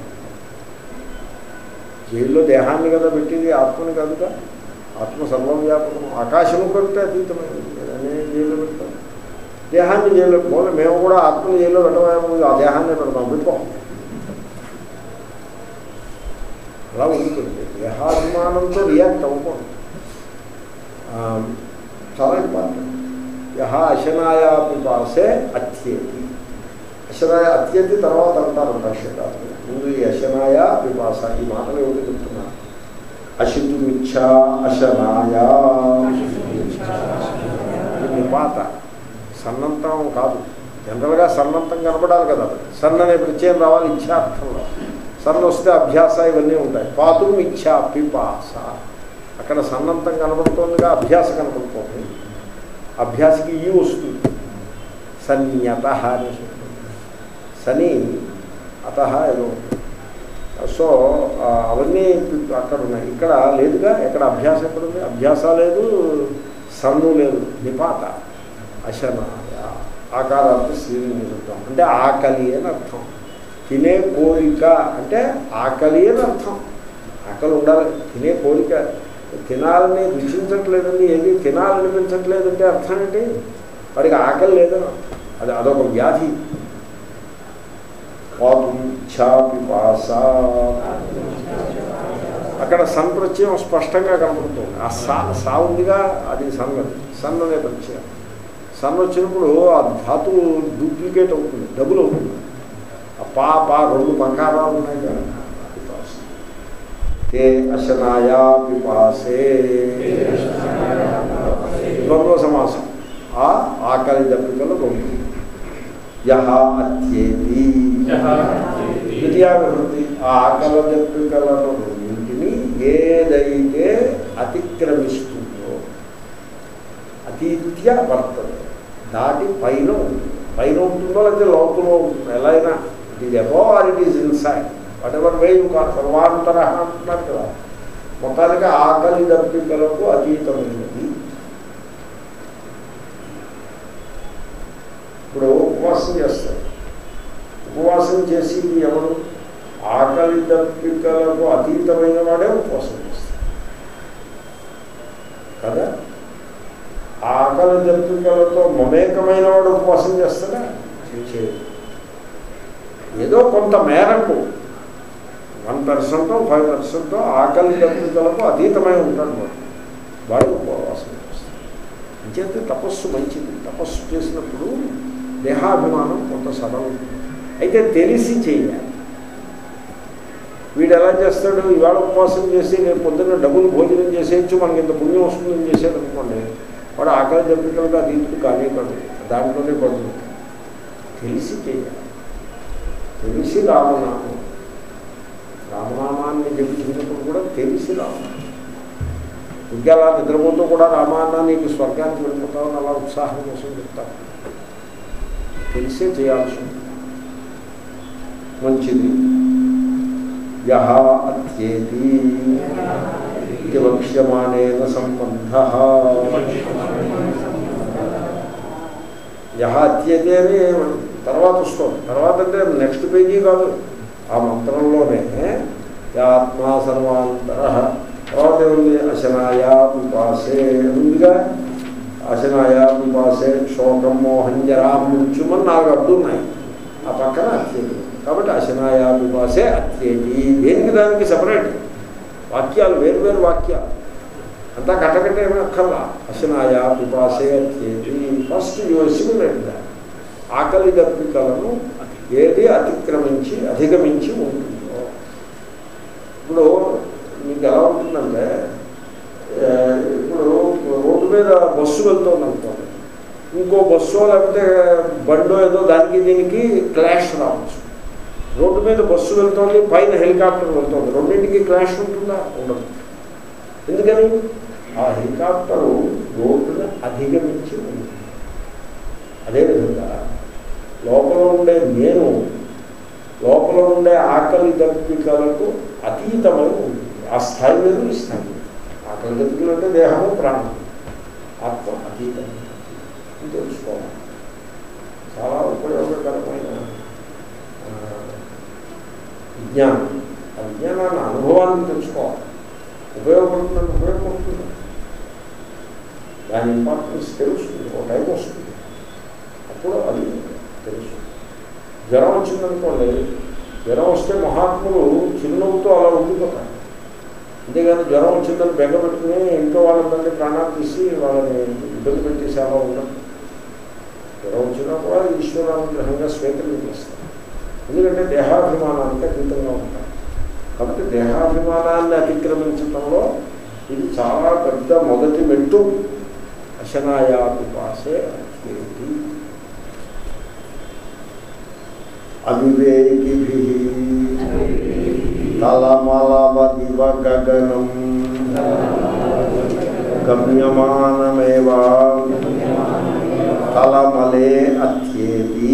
జైల్లో దేహాన్ని కదా పెట్టింది ఆత్మని కాదుగా ఆత్మ సర్వవ్యాపకం ఆకాశము కంటే అతీతమైనది అనే జైల్లో పెడతాం దేహాన్ని జైల్లో పోలే మేము కూడా ఆత్మని జైల్లో పెట్టమేమో ఆ దేహాన్ని పెడతాం పెట్టుకోం అలా ఉంటుంది దేహాభిమానంతో రియాక్ట్ అవ్వకూడదు ఆ, చాలా ఇంపార్టెంట్ యహ అశనాయా పిపాసే అత్యేతి అశనాయ అత్యేతి తర్వాత అంటారు భాష్యకారులు ముందు ఈ అశనాయ పిపాస ఈ మాటలు ఎవరు చెప్తున్నారు అశితుమిచ్చా అశనాయా ఇది నిపాత సన్నంతం కాదు జనరల్గా సన్నంతం కనపడాలి కదా సన్న అనే ప్రత్యయం రావాలి ఇచ్చార్థంలో సన్న వస్తే అభ్యాస ఇవన్నీ ఉంటాయి పాతు ఇచ్చా పిపాస అక్కడ సన్నంతం కనబడుతోందిగా అభ్యాస కనబడుతోంది అభ్యాసకి ఈ వస్తుంది సన్యత అని వస్తుంది. సని అత ఏదో సో ఆ, అవన్నీ అక్కడ ఉన్నాయి ఇక్కడ లేదుగా ఎక్కడ అభ్యాసం ఎక్కడ ఉంది అభ్యాస లేదు సన్ను లేదు నిపాత అశనాయ ఆకారానికి స్త్రీలింగ శబ్దం అంటే ఆకలి అని అర్థం తినే కోరిక అంటే ఆకలి అని అర్థం ఆకలి ఉండాలి తినే కోరిక తినాలని రుచించట్లేదండి ఏది తినాలనిపించట్లేదంటే అర్థం ఏంటి వాడికి ఆకలి లేదని అర్థం. అది అదొక వ్యాధి పాపం ఛా పిపాస అక్కడ సన్ ప్రత్యయం స్పష్టంగా కనపడుతుంది ఆ సా సా ఉందిగా అది సన్నది సన్ అనే ప్రత్యయం సన్ వచ్చినప్పుడు ఆ ధాతువు డూప్లికేట్ అవుతుంది డబుల్ అవుతుంది ఆ పా పా రెండు మకారాలు ఉన్నాయి కదా పిపాస తే అశనాయా పిపాసే ద్వంద్వ సమాసం ఆ ఆకలి దప్పికలు రెండు యహ అత్యేతి ద్వితీయ విభక్తి ఆ ఆకల దప్పికలను రెండింటిని ఏదైతే అతిక్రమిస్తుందో అతీత్య వర్తది దాటి పైన ఉంటుంది పైన ఉంటుందో లేకపోతే లోపల ఉంటుందో ఎలా అయినా it is above or it is inside whatever way you కాదు సర్వాంతర అంటున్నారు కదా మొత్తానికి ఆకలి దప్పికలకు అతీతమైనది ఇప్పుడు ఉపవాసం చేస్తారు ఉపవాసం చేసి ఎవరు ఆకలి దప్పికలకు అతీతమైన వాడే ఉపవాసం చేస్తారు కదా ఆకలి దప్పికలతో మమేకమైన వాడు ఉపవాసం చేస్తాడా చేయడు ఏదో కొంత మేరకు వన్ పర్సెంట్ ఫైవ్ పర్సెంట్ ఆకలి దప్పికలకు అతీతమై ఉంటాడు వాడు వాడు ఉపవాసం చేస్తాడు అంచేతే తపస్సు మంచిది తపస్సు చేసినప్పుడు దేహాభిమానం కొంత సడలు అయితే తెలిసి చేయాలి వీడు ఎలా చేస్తాడు ఇవాళ ఉపవాసం చేసి రేపు పొద్దున్న డబ్బులు భోజనం చేసేయచ్చు మనకి ఇంత పుణ్యం వస్తుందని చేసేది అనుకోండి వాడు ఆకలి దెబ్బతికలుగా దీంట్లో కానీ పడు దాంట్లోనే పడు తెలిసి చేయాలి తెలిసి రామనామం రామనామాన్ని జపించినప్పుడు కూడా తెలిసి రామనామం ఇంకా అలా నిద్రపోతూ కూడా రామాన్న నీకు స్వర్గానికి వెళ్ళిపోతామని అలా ఉత్సాహం కోసం చెప్తాను తెలిసే చేయాల్సి ఉంటుంది మంచిది యహ అత్యేతి ఇది వక్ష్యమానేన సంబంధ యహ అత్యేతి అని తర్వాత వస్తుంది తర్వాత అంటే నెక్స్ట్ పేజీ కాదు ఆ మంత్రంలోనే ఆత్మా సర్వాంతర తర్వాత ఏముంది అశనాయా పిపాసే ఉందిగా అశనాయా పిపాసే శోకం మోహం జరాం ముంచుమని నాలుగు అడ్డున్నాయి ఆ పక్కన అత్యేది కాబట్టి అశనాయా పిపాసే అత్యేది దేనికి దానికి సపరేట్ వాక్యాలు వేరు వేరు వాక్యాలు అంతా కట్టకట్ట ఏమీ అక్కర్లా అశనాయా పిపాసే అత్యేది ఫస్ట్ యువసిమిలేట్ ఆకలి దప్పికలను ఏది అతిక్రమించి అధిగమించి ఉంటుందో ఇప్పుడు మీకు ఎలా ఉంటుందంటే ఆ, ఇప్పుడు రోడ్డు మీద బస్సు వెళ్తుంది అనుకోండి ఇంకో బస్సు లేకపోతే బండో ఏదో దానికి దీనికి క్లాష్ రావచ్చు రోడ్డు మీద బస్సు వెళ్తోంది పైన హెలికాప్టర్ వెళ్తోంది రెండింటికి క్లాష్ ఉంటుందా ఉండదు ఎందుకని ఆ హెలికాప్టరు రోడ్డును అధిగమించి ఉంది అదేవిధంగా లోపల ఉండే నేను లోపల ఉండే ఆకలి దప్పికలకు అతీతమై ఉంటుంది ఆ స్థాయి వేరు ఈ స్థాయి వేరు. ఆకలి దప్పికలు అంటే దేహము ప్రాణం ఆత్మ అతీతం అని తెలుసుకోవాలి చాలా ఉపయోగకరమైన ఆ, విజ్ఞానం ఆ విజ్ఞానాన్ని అనుభవాన్ని తెలుసుకోవాలి ఉపయోగపడుతుందంటే ఉపయోగపడుతుంది దాని ఇంపార్టెన్స్ తెలుస్తుంది ఒక టైం వస్తుంది అప్పుడు అది తెలుసు జ్వరం వచ్చిందనుకోండి జ్వరం వస్తే మహాత్ములు చిరునవ్వుతో అలా ఉండిపోతారు అంతేగాని జ్వరం వచ్చిందని బెంగ పెట్టుకుని ఇంట్లో వాళ్ళందరినీ ప్రాణాలు తీసి వాళ్ళని ఇబ్బంది పెట్టేసి అలా ఉండదు జ్వరం వచ్చినా కూడా ఈశ్వరానుగ్రహంగా స్వీకరించేస్తారు ఎందుకంటే దేహాభిమానానికి అతీతంగా ఉంటారు కాబట్టి దేహాభిమానాన్ని అతిక్రమించడంలో ఇది చాలా పెద్ద మొదటి మెట్టు అశనాయాపిపాసే అత్యేతి అవివేకిభి తలమలవదివ గగనం గమ్యమానమేవా తలమలే అత్యేతి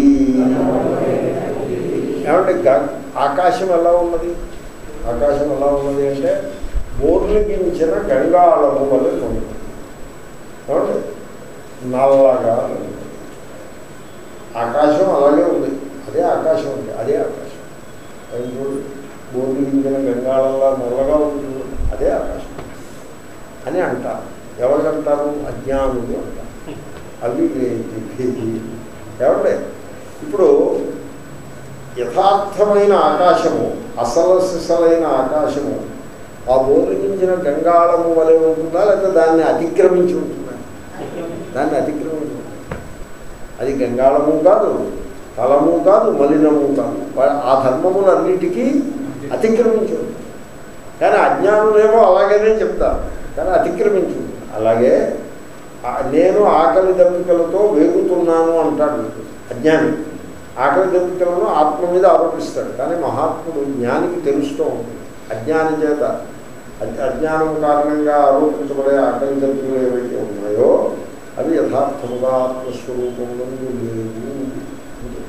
ఏమంటే గ- ఆకాశం ఎలా ఉన్నది ఆకాశం ఎలా ఉన్నది అంటే బోర్లిగించిన గంగాళము వల్ల ఉంది ఏమంటే నల్లగా ఉంది. ఆకాశం అలాగే ఉంది అదే ఆకాశం ఉంది అదే ఆకాశం అది చూడు బోర్లిగించిన గంగాళంలా నల్లగా ఉంది చూడు. అదే ఆకాశం అని అంటారు ఎవరికంటారు అజ్ఞానులు అంటారు అవి ఏమంటే ఇప్పుడు యథార్థమైన ఆకాశము అసలు సిసలైన ఆకాశము ఆ బోర్లించిన గంగాళము వలె ఉంటుందా లేకపోతే దాన్ని అతిక్రమించి ఉంటుందా దాన్ని అతిక్రమించి ఉంటుంది. అది గంగాళము కాదు తలము కాదు మలినము కాదు వా- ఆ ధర్మములన్నిటికీ అతిక్రమించి ఉంటుంది కానీ అజ్ఞానులేమో అలాగనే చెప్తారు కానీ అతిక్రమించి ఉంటుంది అలాగే ఆ నేను ఆకలి దప్పికలతో వేగుతున్నాను అంటాడు అజ్ఞాని ఆకలి దప్పికలను ఆత్మ మీద ఆరోపిస్తాడు కానీ మహాత్ముడు జ్ఞానికి తెలుస్తూ ఉంటుంది అజ్ఞాని చేత అజ్ఞ- అజ్ఞానం కారణంగా ఆరోపించబడే ఆకలి దప్పికలు ఏవైతే ఉన్నాయో అవి యథార్థముగా ఆత్మస్వరూపంలో లేవు అని తెలుస్తుంది.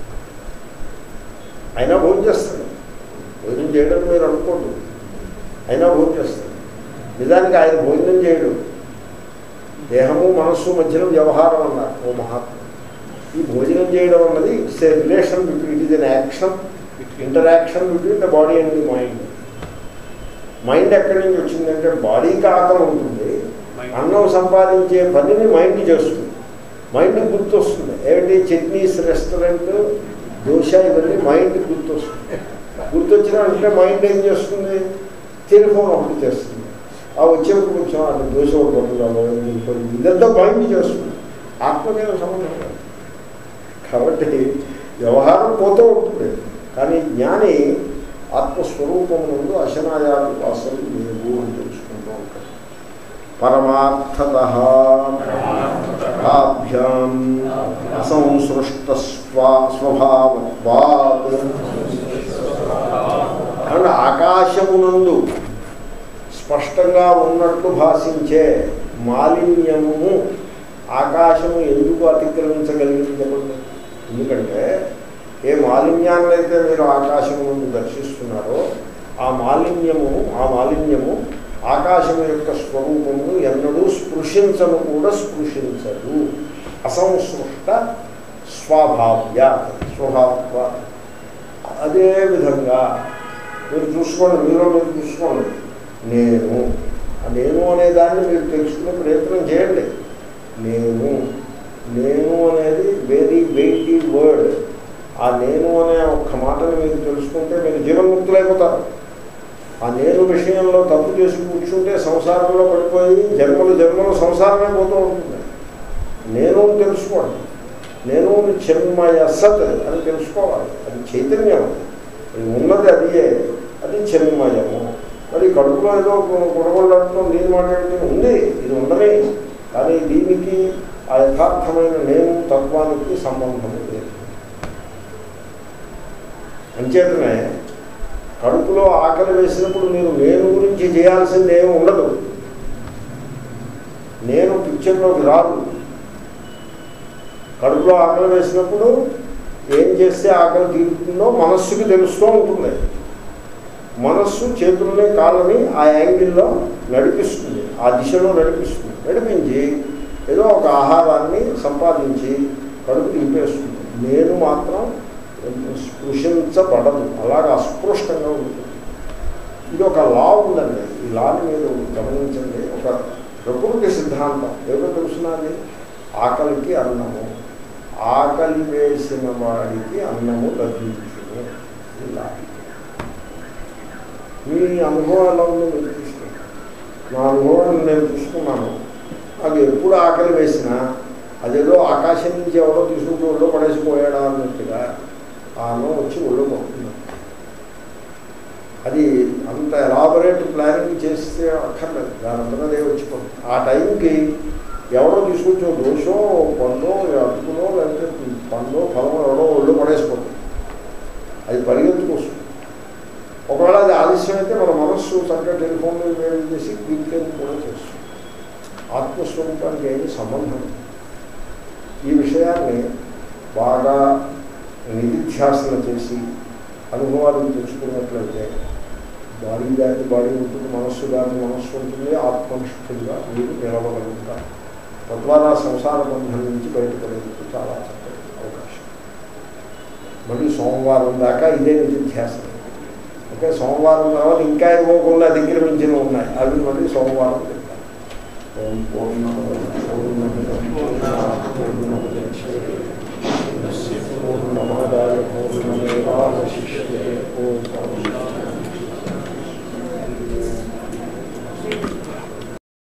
అయినా భోజనం చేస్తాడు భోజనం చేయడం మీరు అనుకోండి అయినా భోజనం చేస్తాడు నిజానికి ఆయన భోజనం చేయడు దేహము మనస్సు మధ్యలో వ్యవహారం అన్నారు ఓ మహాత్మ ఈ భోజనం చేయడం అన్నది it's a relation between it is an action interaction between the body and the mind mind ఎక్కడి నుంచి వచ్చిందంటే బాడీకి ఆకలి ఉంటుంది అన్నం సంపాదించే పనిని మైండ్ చేస్తుంది మైండ్ గుర్తొస్తుంది ఏమిటి చట్నీస్ రెస్టారెంట్ దోశ ఇవన్నీ మైండ్ గుర్తొస్తుంది గుర్తొచ్చిన అంటే మైండ్ ఏం చేస్తుంది టెలిఫోన్ ఒకటి చేస్తుంది ఆ వచ్చేప్పుడు కొంచెం అది దోశ ఒకటి పట్టుకురావాలి ఇదంతా మైండ్ చేస్తుంది ఆత్మకేమ సంబంధం లేదు. కాబట్టి వ్యవహారం పోతూ ఉంటుంది కానీ జ్ఞాని ఆత్మస్వరూపం నుండి అశనాయాలు అసలు లేవు అని తెలుసుకుంటూ ఉంటాడు పరమార్థత భాభ్యాం అసంసృష్ట స్వా స్వభావత్వాత్ కాబట్టి ఆకాశమునందు స్పష్టంగా ఉన్నట్లు భాషించే మాలిన్యము ఆకాశము ఎందుకు అతిక్రమించగలిగింది చెప్పండి ఎందుకంటే ఏ మాలిన్యాన్ని అయితే మీరు ఆకాశము నుండి దర్శిస్తున్నారో ఆ మాలిన్యము ఆ మాలిన్యము ఆకాశము యొక్క స్వరూపము ఎన్నడూ స్పృశించను కూడా స్పృశించదు అసంసృష్ట స్వభావ్య స్వభావ అదే విధంగా మీరు చూసుకోండి మీలో మీరు చూసుకోండి నేను ఆ నేను అనే దాన్ని మీరు తెలుసుకునే ప్రయత్నం చేయండి నేను నేను అనేది వెరీ వెయిటీ వర్డ్ ఆ నేను అనే ఒక్క మాటను మీరు తెలుసుకుంటే మీరు జీవన్ముక్తులైపోతారు ఆ నేను విషయంలో తప్పు చేసి కూర్చుంటే సంసారంలో పడిపోయి జన్మలు జన్మలు సంసారమే పోతూ ఉంటుంది నేను అని తెలుసుకోండి నేను చిన్మయ సత్ అని తెలుసుకోవాలి అది చైతన్యం అది ఉన్నది అదియే అది చిన్మయము మరి కడుపులో ఏదో గుడగొడటం నేను మాట్లాడితే ఉంది ఇది ఉండని కానీ దీనికి ఆ యథార్థమైన నేను తత్వానికి సంబంధం లేదు అంచేతనే కడుపులో ఆకలి వేసినప్పుడు మీరు నేను గురించి చేయాల్సింది ఏమి ఉండదు నేను పిక్చర్లోకి రాదు కడుపులో ఆకలి వేసినప్పుడు ఏం చేస్తే ఆకలి తీరుతుందో మనస్సుకి తెలుస్తూ ఉంటుంది మనస్సు చేతుల్ని కాళ్ళని ఆ యాంగిల్లో నడిపిస్తుంది ఆ దిశలో నడిపిస్తుంది నడిపించి ఏదో ఒక ఆహారాన్ని సంపాదించి కడుపు నింపేస్తుంది నేను మాత్రం స్పృశించబడదు అలాగా అస్పృష్టంగా ఉంటుంది ఇది ఒక లా ఉందండి ఈ లాని మీరు గమనించండి ఒక ప్రకృతి సిద్ధాంతం ఏదో తెలుసున్నది ఆకలికి అన్నము ఆకలి వేసిన వాడికి అన్నము లభించును ఇలా మీ అనుభవం ఎలా ఉందో మీరు చూసుకోండి నా అనుభవం నేను చూసుకున్నాను అది ఎప్పుడు ఆకలి వేసినా అదేదో ఆకాశం నుంచి ఎవరో తీసుకుంటూ ఒళ్ళో పడేసిపోయాడా అన్నట్టుగా ఆ అన్నం వచ్చి ఒళ్ళో పడుతుంది అది అంత ఎలాబొరేట్ ప్లానింగ్ చేస్తే అక్కర్లేదు దాని అంతా అదే వచ్చిపోతుంది ఆ టైంకి ఎవరో తీసుకొచ్చి ఓ దోషో ఓ పండో అతుకులో లేకపోతే పండో ఫలమో ఎవడో ఒళ్ళు పడేసిపోతుంది అది పరిగెత్తుకొస్తుంది ఒకవేళ అది ఆలస్యం అయితే మన మనస్సు చక్కగా టెలిఫోన్లో ఇమెయిల్ చేసి క్విక్లైన్ కూడా చేస్తుంది ఆత్మస్వరూపానికి ఏమి సంబంధం లేదు. ఈ విషయాన్ని బాగా నిధిధ్యాసన చేసి అనుభవాలను తెచ్చుకున్నట్లయితే బాడీ దాని బాడీ ఉంటుంది మనస్సు దాని మనస్సు ఉంటుంది ఆత్మనిష్ఠులుగా మీరు నిలవగలుగుతారు తద్వారా సంసార బంధం నుంచి బయటపడేందుకు చాలా చక్కటి అవకాశం మళ్ళీ సోమవారం దాకా ఇదే నిధిధ్యాసన ఓకే సోమవారం తర్వాత ఇంకా ఏవో కొన్ని అధిక్రమించినవి ఉన్నాయి అవి మళ్ళీ సోమవారం చెప్తాను ఓం పూర్ణ పూర్ణ